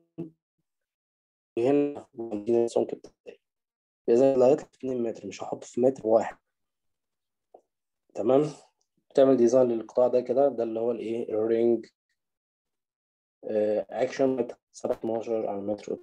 وهنا السمك بتاعي إذا اللي هيطلع 2 متر مش هحطه في متر واحد تمام تعمل ديزاين للقطاع ده كده ده اللي هو الايه الرينج اكشن 17 على المتر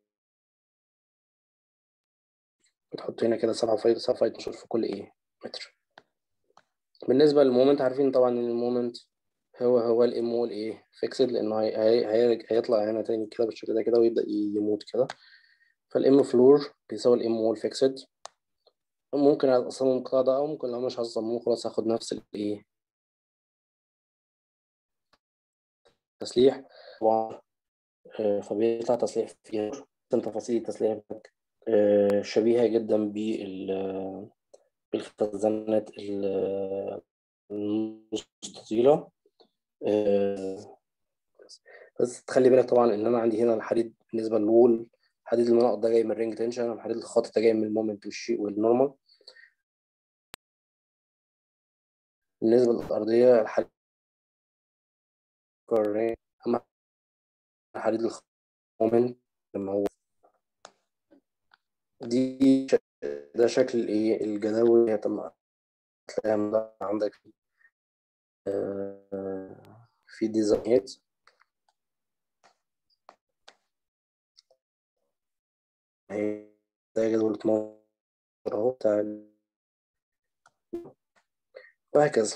بتحط هنا كده 7 فايد 7 فايد في كل ايه متر بالنسبة للمومنت عارفين طبعا ان المومنت هو هو الام وول ايه فيكسد لانه هي هي هيطلع هنا تاني كده بالشكل ده كده ويبدأ يموت كده فالام فلور بيساوي الام وول فيكسد ممكن اصمم القطاع ده او ممكن لو مش هصممه خلاص هاخد نفس الايه تسليح طبعا فبيطلع تسليح فيها تفاصيل التسليح شبيهة جدا بال بالخزانات المستطيلة بس تخلي بالك طبعا ان انا عندي هنا الحديد بالنسبة للوول حديد المناطق ده جاي من الرينج تنشن الحديد الخط ده جاي من المومنت والشيء والنورمال بالنسبة للأرضية الحديد أما حديد المومنت لما هو دي ده شكل الايه الجداول هي تم تلاقيها عندك في ديزاينات هي ده جدول 12 اهو بتاع وهكذا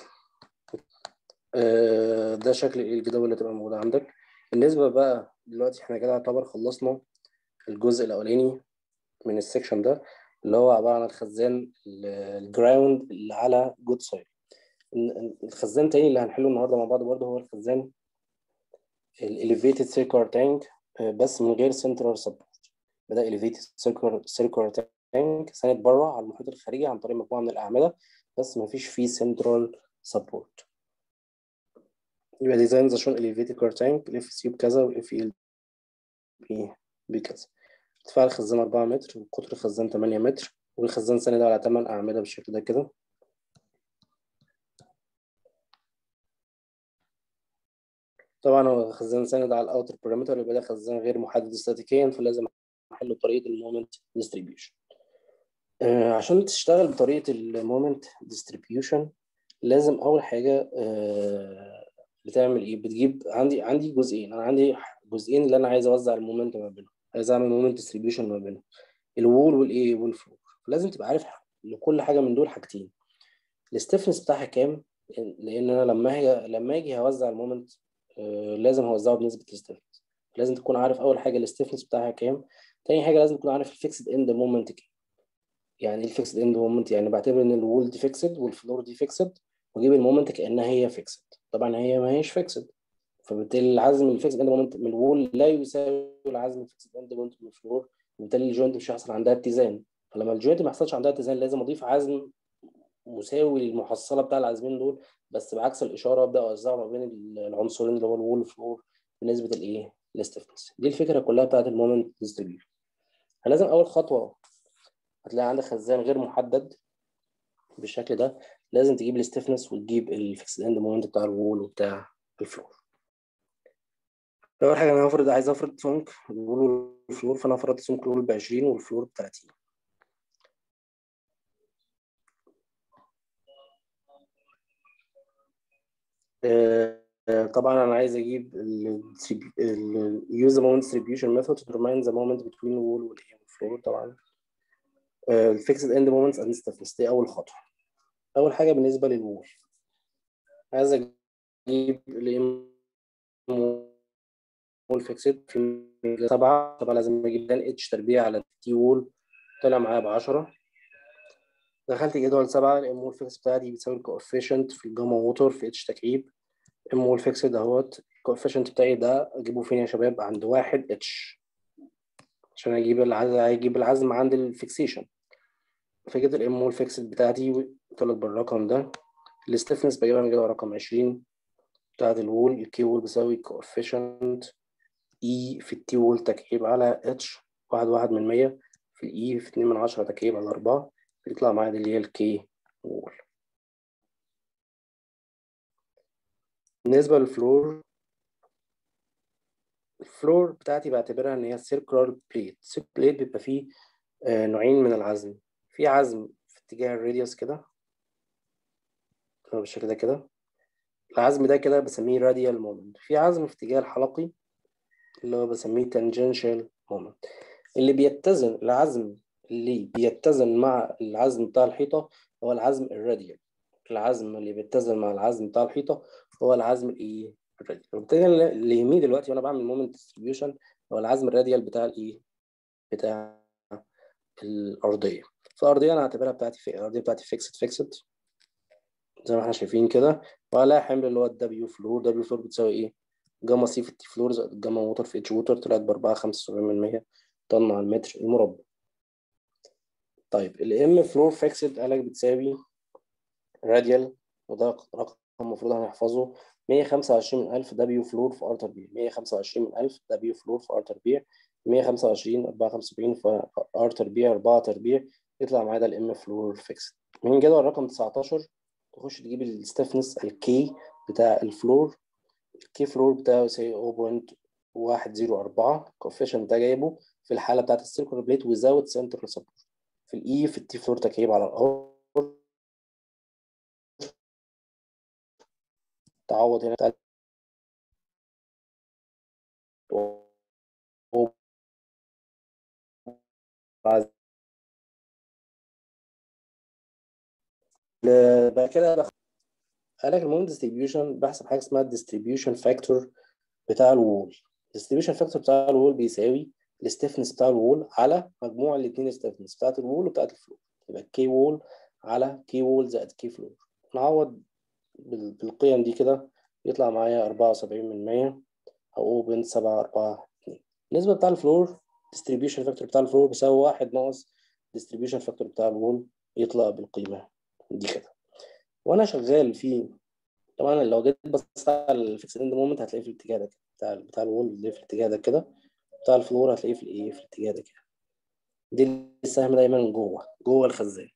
ده شكل الجداول اللي تبقى موجودة عندك بالنسبة بقى دلوقتي احنا كده يعتبر خلصنا الجزء الأولاني من السكشن ده اللي هو عبارة عن الخزان الجراوند اللي على جود سايل الخزان تاني اللي هنحله النهارده مع بعض برضه هو الخزان الاليفيتد سيركر تانك بس من غير سنترال سبورت بدا اليفيتد سيركر سيركر تانك ساند بره على المحيط الخارجي عن طريق مجموعه من الاعمده بس ما فيش فيه سنترال سبورت يبقى ديزاين عشان اليفيتد كار تانك الاف سي بكذا والاف ال بي بكذا ارتفاع الخزان 4 متر وقطر الخزان 8 متر والخزان ساند على 8 أعمدة بالشكل ده كده طبعا هو خزان ساند على الأوتر بارامتر يبقى ده خزان غير محدد استاتيكيا فلازم أحله بطريقة المومنت ديستريبيوشن آه عشان تشتغل بطريقة المومنت ديستريبيوشن لازم أول حاجة آه بتعمل إيه بتجيب عندي عندي جزئين أنا عندي جزئين اللي أنا عايز أوزع المومنت ما بينهم عايز اعمل مومنت ديستريبيوشن ما بينهم الوول والايه والفلور لازم تبقى عارف لكل حاجه من دول حاجتين الستيفنس بتاعها كام لان انا لما هي لما اجي هوزع المومنت آه لازم هوزعه بنسبه الستيفنس لازم تكون عارف اول حاجه الستيفنس بتاعها كام تاني حاجه لازم تكون عارف الفيكسد اند مومنت كام يعني ايه الفيكسد اند مومنت يعني بعتبر ان الوول دي فيكسد والفلور دي فيكسد واجيب المومنت كانها هي فيكسد طبعا هي ما هيش فيكسد فبالتالي العزم الفيكسد اند مومنت من الوول لا يساوي العزم الفيكسد اند مومنت من الفلور وبالتالي الجوينت مش هيحصل عندها اتزان فلما الجوينت ما يحصلش عندها اتزان لازم اضيف عزم مساوي للمحصله بتاع العازمين دول بس بعكس الاشاره ابدا اوزعه ما بين العنصرين اللي هو الوول والفلور بنسبه الايه الاستفنس دي الفكره كلها بتاعت المومنت ديستريبيوشن فلازم اول خطوه هتلاقي عندك خزان غير محدد بالشكل ده لازم تجيب الستيفنس وتجيب الفيكس اند مومنت بتاع الوول وبتاع الفلور اول حاجه انا هفرض عايز افرض سمك الوول والفلور فانا فرضت سمك الوول ب 20 والفلور ب 30 طبعا انا عايز اجيب ال use the moment distribution method to determine the moment between the wall والفلور طبعا الفيكسد اند مومنتس اند stiffness دي اول خطوه اول حاجه بالنسبه للوول عايز اجيب الام وول فيكسد في سبعة طبعا لازم اجيب لان اتش تربيع على تي وول طلع معايا ب 10 دخلت جدول سبعة الام وول فيكس بتاعتي بتساوي الكوفيشنت في الجاما ووتر في اتش تكعيب ام وول فيكسد اهوت الكوفيشنت بتاعي ده اجيبه فين يا شباب عند واحد اتش عشان اجيب العزم اجيب العزم عند الفيكسيشن فجبت الام وول فيكسد بتاعتي طلعت بالرقم ده الستيفنس بجيبها من جدول رقم 20 بتاعت الوول الكي وول بيساوي كوفيشنت اي في التي وول تكعيب على اتش واحد واحد من مية في الاي في اتنين من عشرة تكعيب على أربعة بيطلع معايا دي اللي هي الكي وول بالنسبة للفلور الفلور بتاعتي بعتبرها ان هي سيركلر بليت سيركلر بليت بيبقى فيه آه نوعين من العزم في عزم في اتجاه الراديوس كده بالشكل ده كده العزم ده كده بسميه راديال مومنت في عزم في اتجاه الحلقي اللي هو بسميه تانجنشال مومنت اللي بيتزن العزم اللي بيتزن مع العزم بتاع الحيطة هو العزم الراديال العزم اللي بيتزن مع العزم بتاع الحيطة هو العزم الايه الراديال وبالتالي اللي يهمني دلوقتي وانا بعمل مومنت ديستريبيوشن هو العزم الراديال بتاع الايه بتاع الارضيه فالارضيه انا هعتبرها بتاعتي في الارضيه بتاعتي فيكسد فيكسد زي ما احنا شايفين كده وعليها حمل اللي هو الدبليو فلور دبليو فلور بتساوي ايه جاما سي في التي فلور زائد جاما ووتر في اتش ووتر طلعت ب 4 75% طن على المتر المربع طيب الام فلور فيكسد قالك بتساوي راديال وده رقم المفروض هنحفظه 125000 دبليو فلور في ار تربيع 125000 دبليو فلور في ار تربيع 125 74 في ار تربيع 4 تربيع يطلع معايا ده الام فلور فيكسد من جدول رقم 19 تخش تجيب الستفنس الكي بتاع الفلور الكي فلور بتاعه يساوي 0.104 الكوفيشنت ده جايبه في الحاله بتاعت السيركل بليت ويزاوت سنتر سبورت في الاي في التي فلور تكعيب على الار تعوض هنا بتاع بعد كده قال لك المهم ديستريبيوشن بحسب حاجه اسمها الديستريبيوشن فاكتور بتاع الوول الديستريبيوشن فاكتور بتاع الوول بيساوي الستيفنس بتاع الوول على مجموع الاثنين ستيفنس بتاعت الوول وبتاعت الفلور يبقى كي وول على كي وول زائد كي فلور نعوض بالقيم دي كده يطلع معايا 74 من 100 أو 0.742 النسبة بتاع الفلور distribution فاكتور بتاع الفلور بيساوي واحد ناقص distribution فاكتور بتاع الوول يطلع بالقيمة دي كده وأنا شغال في طبعا لو جيت بصيت على الفيكس اند مومنت هتلاقيه في الاتجاه ده بتاع بتاع الوول اللي في الاتجاه ده كده بتاع الفلور هتلاقيه في الايه في الاتجاه ده كده دي السهم دايما جوه جوه الخزان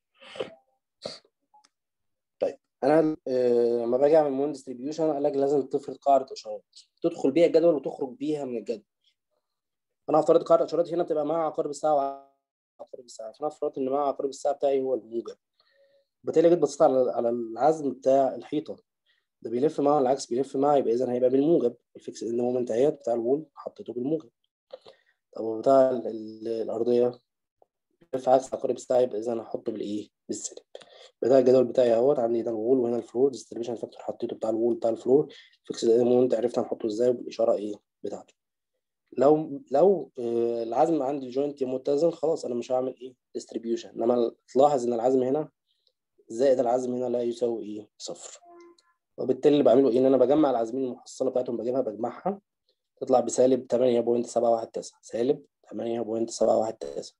طيب انا لما باجي اعمل مون ديستريبيوشن قال لك لازم تفرض قاعده اشارات تدخل بيها الجدول وتخرج بيها من الجدول انا هفترض قاعده اشارات هنا بتبقى مع عقارب الساعه وعقارب الساعه فانا افترضت ان مع عقارب الساعه بتاعي هو الموجب بالتالي جيت بصيت على على العزم بتاع الحيطه ده بيلف معاه العكس بيلف معاه يبقى اذا هيبقى بالموجب الفيكس اند مومنت اهيت بتاع الوول حطيته بالموجب طب بتاع الارضيه بيلف عكس عقارب الساعه يبقى اذا هحطه بالايه بالسالب بتاع الجدول بتاعي اهوت عندي ده الوول وهنا الفلور ديستريبيوشن فاكتور حطيته بتاع الوول بتاع الفلور فيكس اند مومنت عرفت هنحطه ازاي بالاشاره ايه بتاعته لو لو العزم عندي الجوينت متزن خلاص انا مش هعمل ايه ديستريبيوشن انما تلاحظ ان العزم هنا زائد العزم هنا لا يساوي ايه صفر وبالتالي اللي بعمله ايه ان انا بجمع العازمين المحصله بتاعتهم بجيبها بجمعها تطلع بسالب 8.719 سالب 8.719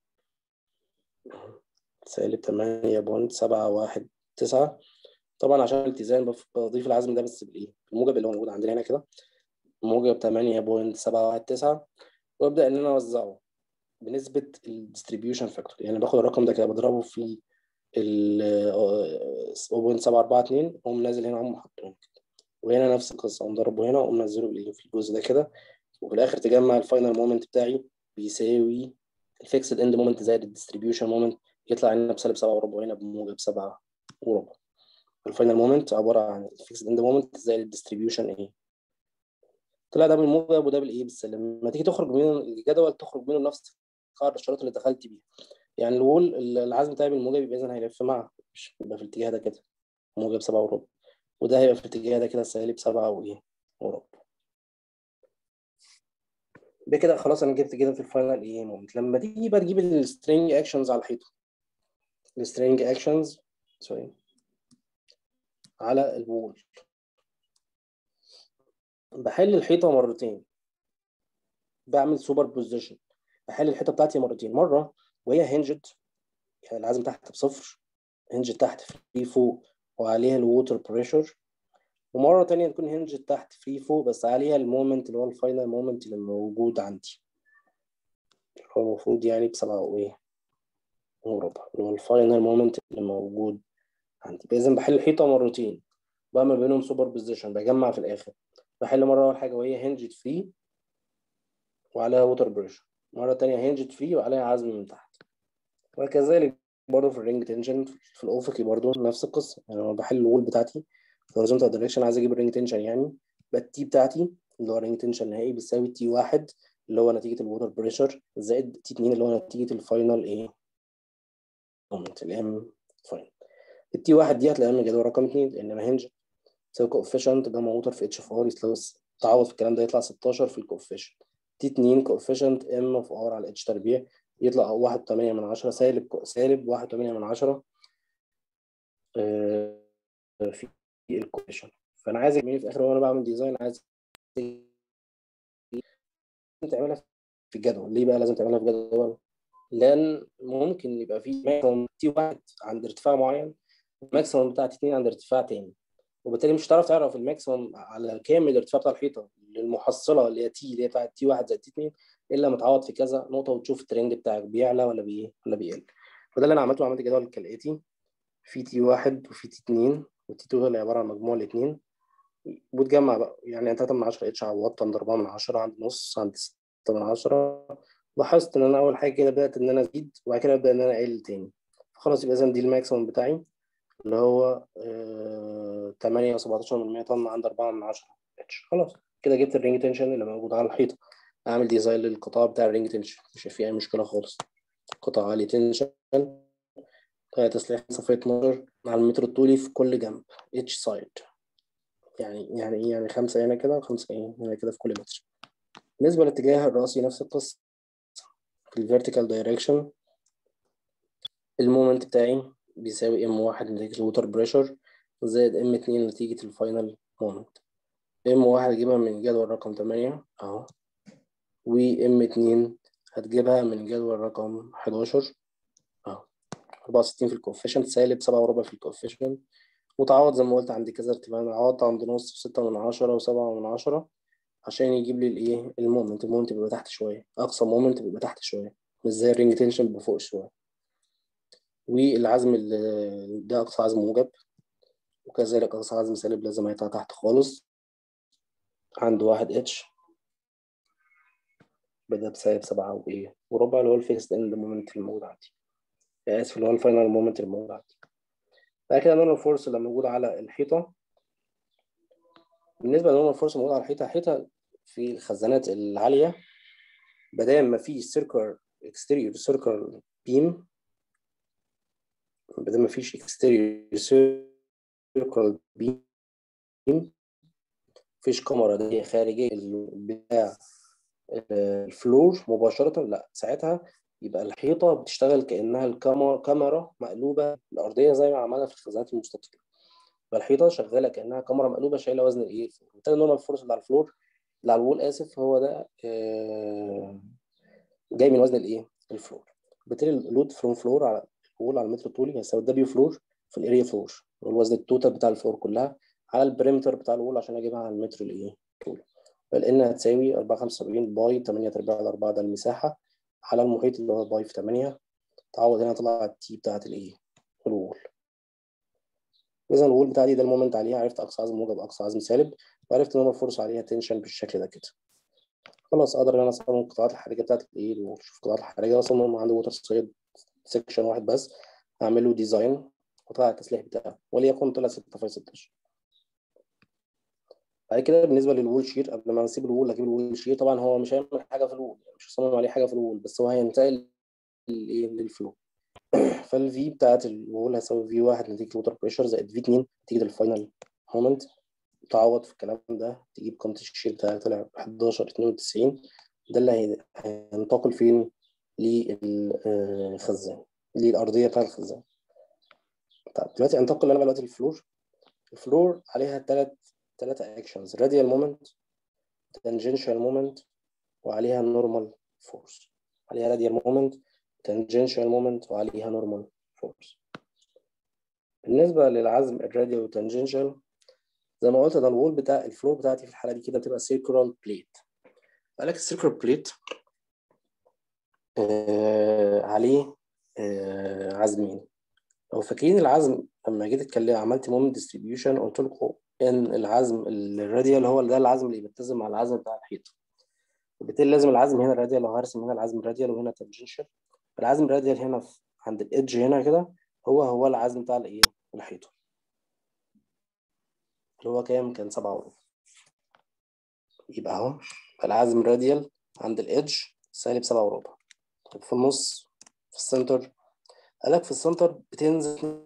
سالب 8.719 طبعا عشان الالتزام بضيف العزم ده بس بالايه الموجب اللي هو موجود عندنا هنا كده موجب 8.719 وابدا ان انا اوزعه بنسبه الديستريبيوشن فاكتور يعني باخد الرقم ده كده بضربه في ال 0.742 واقوم نازل هنا اقوم حاطه هنا كده وهنا نفس القصه اقوم ضربه هنا واقوم منزله في الجزء ده كده وفي الاخر تجمع الفاينل مومنت بتاعي بيساوي الفيكسد اند مومنت زائد الديستريبيوشن مومنت يطلع هنا بسالب 7 وربع هنا بموجب 7 وربع الفاينل مومنت عباره عن الفيكسد اند مومنت زائد الديستريبيوشن ايه طلع ده بالموجب وده بالايه بالسالب لما تيجي تخرج من الجدول تخرج منه نفس قاعده الشروط اللي دخلت بيها يعني الوول العزم بتاعي بالموجب يبقى اذا هيلف معاه مش يبقى في الاتجاه ده كده موجب 7 وربع وده هيبقى في الاتجاه ده كده سالب 7 وايه وربع بكده خلاص انا جبت كده في الفاينل ايه مومنت لما تيجي بقى تجيب السترينج اكشنز على الحيطه السترينج اكشنز سوري على الوول بحل الحيطه مرتين بعمل سوبر بوزيشن بحل الحيطه بتاعتي مرتين مره وهي هنجد يعني العزم تحت بصفر هنج تحت فري فوق وعليها الووتر بريشر ومره تانية تكون هنج تحت فري فوق بس عليها المومنت اللي هو الفاينل مومنت اللي موجود عندي هو المفروض يعني بسبعة وايه وربع اللي هو الفاينل مومنت اللي موجود عندي لازم بحل الحيطه مرتين بعمل بينهم سوبر بوزيشن بجمع في الاخر بحل مره اول حاجه وهي هنجد فري وعليها ووتر بريشر مره تانية هنجد فري وعليها عزم من تحت وكذلك برضه في الرينج تنشن في الافقي برضه نفس القصه يعني انا بحل الوول بتاعتي في هوريزونتال دايركشن عايز اجيب الرينج تنشن يعني يبقى التي بتاعتي اللي هو الرينج تنشن النهائي بيساوي تي واحد اللي هو نتيجه الووتر بريشر زائد تي 2 اللي هو نتيجه الفاينل ايه مومنت الام فاينل التي واحد دي هتلاقيها من جدول رقم 2 لان هنج تساوي كوفيشنت جاما ووتر في اتش اف ار يساوي تعوض في الكلام ده يطلع 16 في الكوفيشنت تي 2 كوفيشنت ام في ار على اتش تربيع يطلع 1.8 من 10 سالب سالب 1.8 من 10 في الكوفيشنت فانا عايز في الاخر وانا بعمل ديزاين عايز تعملها في الجدول ليه بقى لازم تعملها في جدول لان ممكن يبقى في ماكسيموم تي واحد عند ارتفاع معين الماكسيموم بتاع تي 2 عند ارتفاع تاني وبالتالي مش هتعرف تعرف الماكسيموم على كام الارتفاع بتاع الحيطه للمحصله اللي هي تي اللي هي بتاعت تي 1 زائد تي 2 الا متعوض في كذا نقطه وتشوف الترند بتاعك بيعلى ولا بي ولا بيقل فده اللي انا عملته عملت جدول كالاتي في تي 1 وفي تي 2 والتي 2 اللي عباره عن مجموع الاثنين وتجمع بقى يعني 3 من 10 اتش عوضت عند 4 من 10 عند نص عند 6 من 10 لاحظت ان انا اول حاجه كده بدات ان انا ازيد وبعد كده ابدا ان انا اقل تاني خلاص يبقى اذا دي الماكسيموم بتاعي اللي هو 8 و17 من 100 طن عند 4 من 10 اتش خلاص كده جبت الرينج تنشن اللي موجود على الحيطه اعمل ديزاين للقطاع بتاع الرينج تنشن مش فيه اي مشكله خالص قطاع عالي تنشن تسليح صفية 12 مع المتر الطولي في كل جنب اتش سايد يعني يعني ايه يعني خمسة هنا كده وخمسة ايه هنا كده في كل متر بالنسبة للاتجاه الرأسي نفس القصة في الفيرتيكال دايركشن المومنت بتاعي بيساوي ام واحد نتيجة الوتر بريشر زائد ام اتنين نتيجة الفاينل مومنت ام واحد اجيبها من جدول رقم تمانية اهو و ام اتنين هتجيبها من جدول رقم حداشر اهو أربعة وستين في الكوفيشنت سالب سبعة وربع في الكوفيشنت وتعوض زي ما قلت عندي كذا ارتفاع عوضت عند نص وستة من عشرة وسبعة من عشرة عشان يجيب لي الايه المومنت المومنت بيبقى تحت شوية أقصى مومنت بيبقى تحت شوية مش زي الرينج تنشن بيبقى فوق شوية والعزم ده أقصى عزم موجب وكذلك أقصى عزم سالب لازم هيطلع تحت خالص عند واحد اتش بدأ بسالب سبعة وإيه وربع اللي هو الفيكس اند مومنت الموجود عندي آسف اللي هو الفاينل مومنت الموجود عندي بعد كده نورمال فورس اللي موجود على الحيطة بالنسبة لنورمال فورس موجود على الحيطة الحيطة في الخزانات العالية بدل ما في سيركل اكستيريور سيركل بيم بدل ما فيش اكستيريور سيركل بيم مفيش كاميرا دي خارجية بتاع الفلور مباشرة لا ساعتها يبقى الحيطة بتشتغل كأنها الكاميرا كاميرا مقلوبة الأرضية زي ما عملنا في الخزانات المستطيلة يبقى الحيطة شغالة كأنها كاميرا مقلوبة شايلة وزن الإيه الفلور بالتالي نورمال فورس اللي على الفلور اللي على الوول آسف هو ده جاي من وزن الإيه الفلور بالتالي اللود فروم فلور على الوول على المتر الطولي هيساوي دبليو فلور في الاريا فلور الوزن التوتال بتاع الفلور كلها على البريمتر بتاع الوول عشان اجيبها على المتر الايه طول فالان هتساوي 475 باي 8 تربيع على 4 ده المساحه على المحيط اللي هو باي في 8 تعوض هنا طلع التي بتاعت الايه الوول اذا الوول بتاعتي ده المومنت عليها عرفت اقصى عزم موجب اقصى عزم سالب وعرفت ان انا فرصه عليها تنشن بالشكل ده كده خلاص اقدر ان انا اصمم القطاعات الحرجه بتاعت الايه الوول شوف القطاعات الحرجه اصمم عندي ووتر سايد سيكشن واحد بس اعمل له ديزاين وطلع التسليح بتاعه وليكن طلع 6 في 16 بعد كده بالنسبه للوول شير قبل ما نسيب الوول اجيب الوول شير طبعا هو مش هيعمل حاجه في الوول يعني مش هصمم عليه حاجه في الوول بس هو هينتقل للايه للفلو فالفي بتاعت الوول هتساوي في واحد نتيجه الوتر بريشر زائد في 2 نتيجه الفاينل مومنت تعوض في الكلام ده تجيب قيمه الشير بتاعي طلع 11 92 ده اللي هينتقل فين للخزان للارضيه بتاع الخزان طب دلوقتي انتقل انا دلوقتي للفلور الفلور عليها ثلاث ثلاثة اكشنز radial مومنت tangential مومنت وعليها نورمال فورس عليها radial مومنت tangential مومنت وعليها نورمال فورس بالنسبة للعزم الراديال والتانجنشال زي ما قلت ده الوول بتاع الفلور بتاعتي في الحالة دي كده بتبقى سيركولار بليت قال لك السيركولار بليت آه عليه آه عزمين لو فاكرين العزم لما جيت اتكلم عملت مومنت ديستريبيوشن قلت لكم ان العزم الراديال هو ده العزم اللي بيتزن مع العزم بتاع الحيط وبالتالي لازم العزم هنا راديال لو هرسم هنا العزم راديال وهنا تانجنشال العزم راديال هنا في عند الايدج هنا كده هو هو العزم بتاع الايه الحيطه اللي هو كام كان سبعة وربع يبقى اهو العزم راديال عند الايدج سالب سبعة وربع طب في النص في السنتر قالك في السنتر بتنزل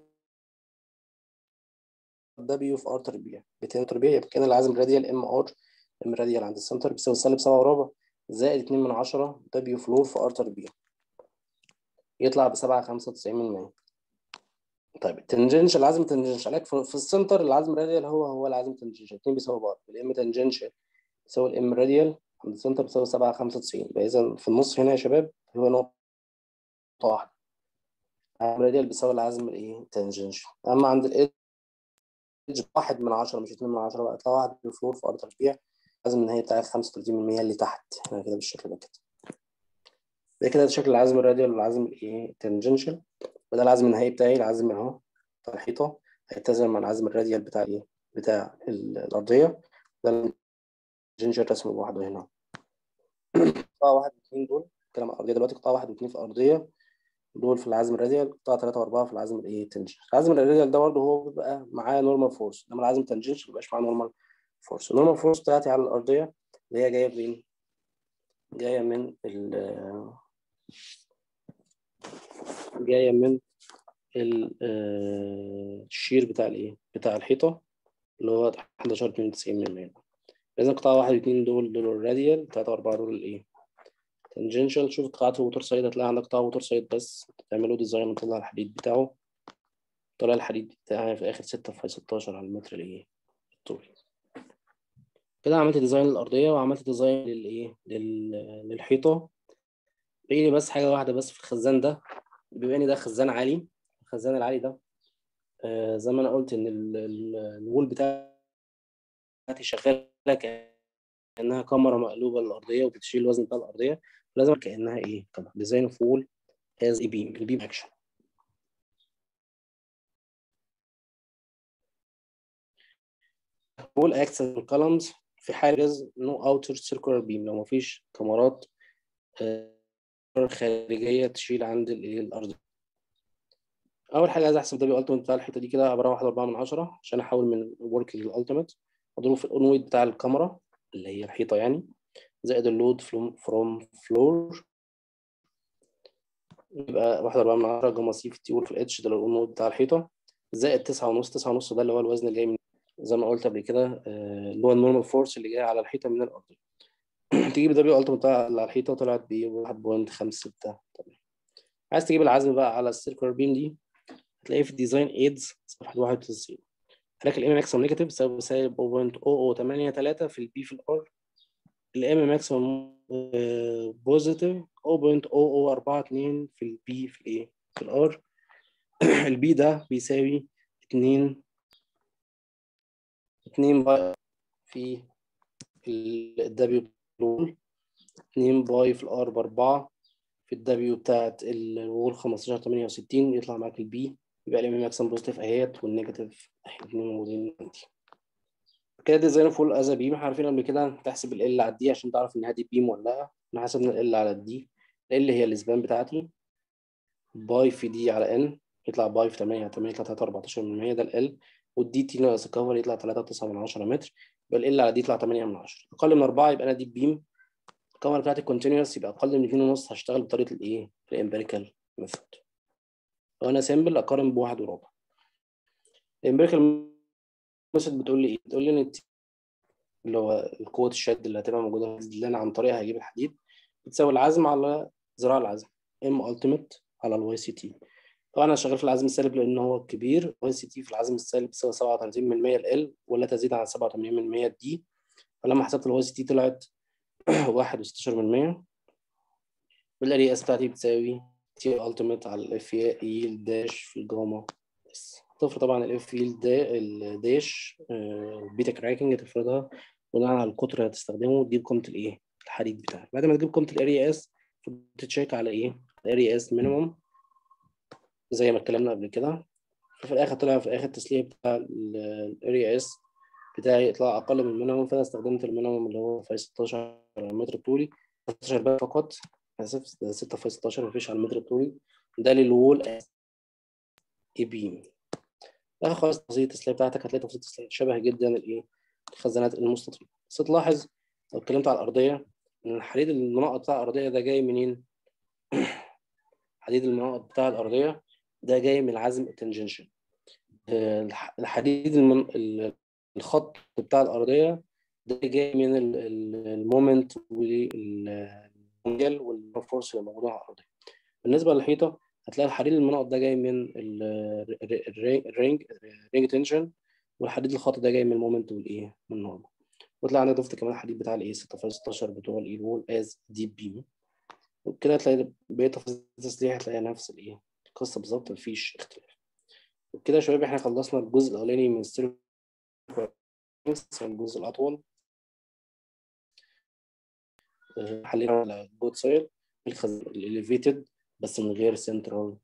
دبليو في ار تربيع 200 تربيع يبقى كان العزم راديال ام ار ام راديال عند السنتر بيساوي سالب سبعة وربع زائد اتنين من عشرة دبليو فلور في ار تربيع يطلع بسبعة خمسة وتسعين من مية طيب التنجنشال العزم تنجنشال عليك في السنتر العزم راديال هو هو العزم تنجنشال اتنين بيساوي بعض الام تنجنشال بيساوي الام راديال عند السنتر بيساوي سبعة خمسة وتسعين يبقى إذا في النص هنا يا شباب هو نقطة واحدة العزم راديال بيساوي العزم الايه تنجنشال أما عند الإيدج واحد من عشرة مش اتنين من عشرة بقى يطلع واحد بالفلور في أرض تربيع لازم النهاية بتاعت خمسة وتلاتين من المية اللي تحت هنا كده بالشكل ده كده ده كده شكل العزم الراديال والعزم الايه تنجنشال وده العزم النهائي بتاعي العزم اهو بتاع الحيطة هيتزن مع العزم الراديال بتاع الايه بتاع الأرضية ده التنجنشال رسمه لوحده هنا قطاع واحد واثنين دول كلام الأرضية دلوقتي قطاع واحد واثنين في الأرضية دول في العزم الراديال قطاع ثلاثة وأربعة في العزم الايه تنجنشال العزم الراديال ده برضه هو بيبقى معاه نورمال فورس انما العزم تنجنشال مبيبقاش معاه نورمال فورس النورمال فورس بتاعتي على الأرضية اللي هي جاية منين؟ جاية من ال جاية من الشير بتاع الايه؟ بتاع الحيطة اللي هو 11 92 من 100 إذا قطاع واحد واثنين دول دول الراديال تلاتة وأربعة دول الايه؟ تنجنشال شوف قطاعات الوتر سايد هتلاقي عندك قطاع ووتر سايد بس تعمله ديزاين وتطلع الحديد بتاعه طلع الحديد بتاعي في آخر ستة في 16 على المتر الايه؟ الطولي كده عملت ديزاين للأرضية وعملت ديزاين للإيه؟ لل... للحيطة باقي لي بس حاجة واحدة بس في الخزان ده بما إن ده خزان عالي الخزان العالي ده آه زي ما أنا قلت إن ال... ال... الوول بتاعتي شغالة كأنها كاميرا مقلوبة للأرضية وبتشيل الوزن بتاع الأرضية لازم كأنها إيه؟ طبعا ديزاين اوف وول از اي بيم البيم أكشن وول acts as columns في حاجز نو اوتر سيركولار بيم لو مفيش كاميرات خارجيه تشيل عند الايه الارض اول حاجه عايز احسب دبليو التيمت بتاع الحته دي كده عباره عن 1.4 من 10 عشان احول من ورك للالتيمت اضربه في الاون ويت بتاع الكاميرا اللي هي الحيطه يعني زائد اللود فروم فلور يبقى 1.4 من 10 جاما سي في تيول في الاتش ده الاون ويت بتاع الحيطه زائد 9.5 9.5 ده اللي هو الوزن اللي جاي من زي ما قلت قبل كده اللي هو النورمال فورس اللي جاي على الحيطه من الارض تجيب دبليو التيمت بتاع على الحيطه طلعت ب 1.56 عايز تجيب العزم بقى على السيركولار بيم دي هتلاقيه في الديزاين ايدز صفحه 91 لكن الام ماكسيمم نيجاتيف بيساوي سالب 0.0083 في البي في الار الام ماكسيمم بوزيتيف 0.0042 في البي في الايه في الار البي ده بيساوي 2 2 باي في الدبليو دول 2 باي في الار ب 4 في الدبليو بتاعت الوول 15 68 يطلع معاك البي يبقى الام ماكسيمم بوزيتيف اهيت والنيجاتيف اهي الاثنين موجودين عندي كده ديزاين فول از بيم احنا عارفين قبل كده تحسب ال على الدي عشان تعرف ان هذه بيم ولا لا احنا حسبنا ال على الدي ال هي الاسبان بتاعتي باي في دي على ان يطلع باي في 8 8 3 14 من 100 ده ال والدي تي ناقص الكفر يطلع 3 9 من 10 متر يبقى ال على دي يطلع 8 من 10 اقل من 4 يبقى انا دي بيم الكفر بتاعتي كونتينوس يبقى اقل من 2 ونص هشتغل بطريقه الايه الامبيريكال ميثود لو انا سامبل اقارن بواحد وربع الامبيريكال ميثود بتقول لي ايه بتقول لي ان اللي هو القوة الشد اللي هتبقى موجودة اللي أنا عن طريقها هجيب الحديد بتساوي العزم على ذراع العزم ام التيميت على الواي سي تي طبعا انا شغال في العزم السالب لان هو كبير واي سي تي في العزم السالب بتساوي 37% ال ولا تزيد عن 87% دي فلما حسبت الواي سي تي طلعت 1.16% والاري اس بتاعتي بتساوي تي التيميت على الاف اي الداش في الجاما اس تفرض طبعا الاف اي الداش البيتا كراكنج تفرضها بناء على القطر اللي هتستخدمه وتجيب قيمه الايه الحديد بتاعك بعد ما تجيب قيمه الاري اس تتشيك على ايه الاري اس مينيموم زي ما اتكلمنا قبل كده ففي الاخر طلع في اخر التسليه بتاع الاري اس بتاعي يطلع اقل من المينيموم فانا استخدمت المينيموم اللي هو في 16 متر طولي 16 بقى فقط اسف 6 في 16 مفيش على المتر الطولي ده للوول اي بيم اخر خالص تفاصيل التسليه بتاعتك هتلاقي تفاصيل التسليه شبه جدا الايه الخزانات المستطيله بس تلاحظ لو اتكلمت على الارضيه ان حديد المنقط بتاع الارضيه ده جاي منين حديد المنقط بتاع الارضيه ده جاي من العزم التنجنشن الحديد المن... الخط بتاع الارضيه ده جاي من المومنت والانجل والفورس اللي موجوده على الارضيه بالنسبه للحيطه هتلاقي الحديد المنقط ده جاي من الرينج رينج تنشن والحديد الخط ده جاي من المومنت والايه من النورمال وتلاقي عندك ضفت كمان الحديد بتاع الايه 6 في 16 بتوع الايه وول از ديب بيم وبكده هتلاقي بقيه تفاصيل التسليح هتلاقي نفس الايه القصه بالظبط مفيش اختلاف وبكده يا شباب احنا خلصنا الجزء الاولاني من ستيريو الجزء الاطول حلينا على جود سويل الاليفيتد بس من غير سنترال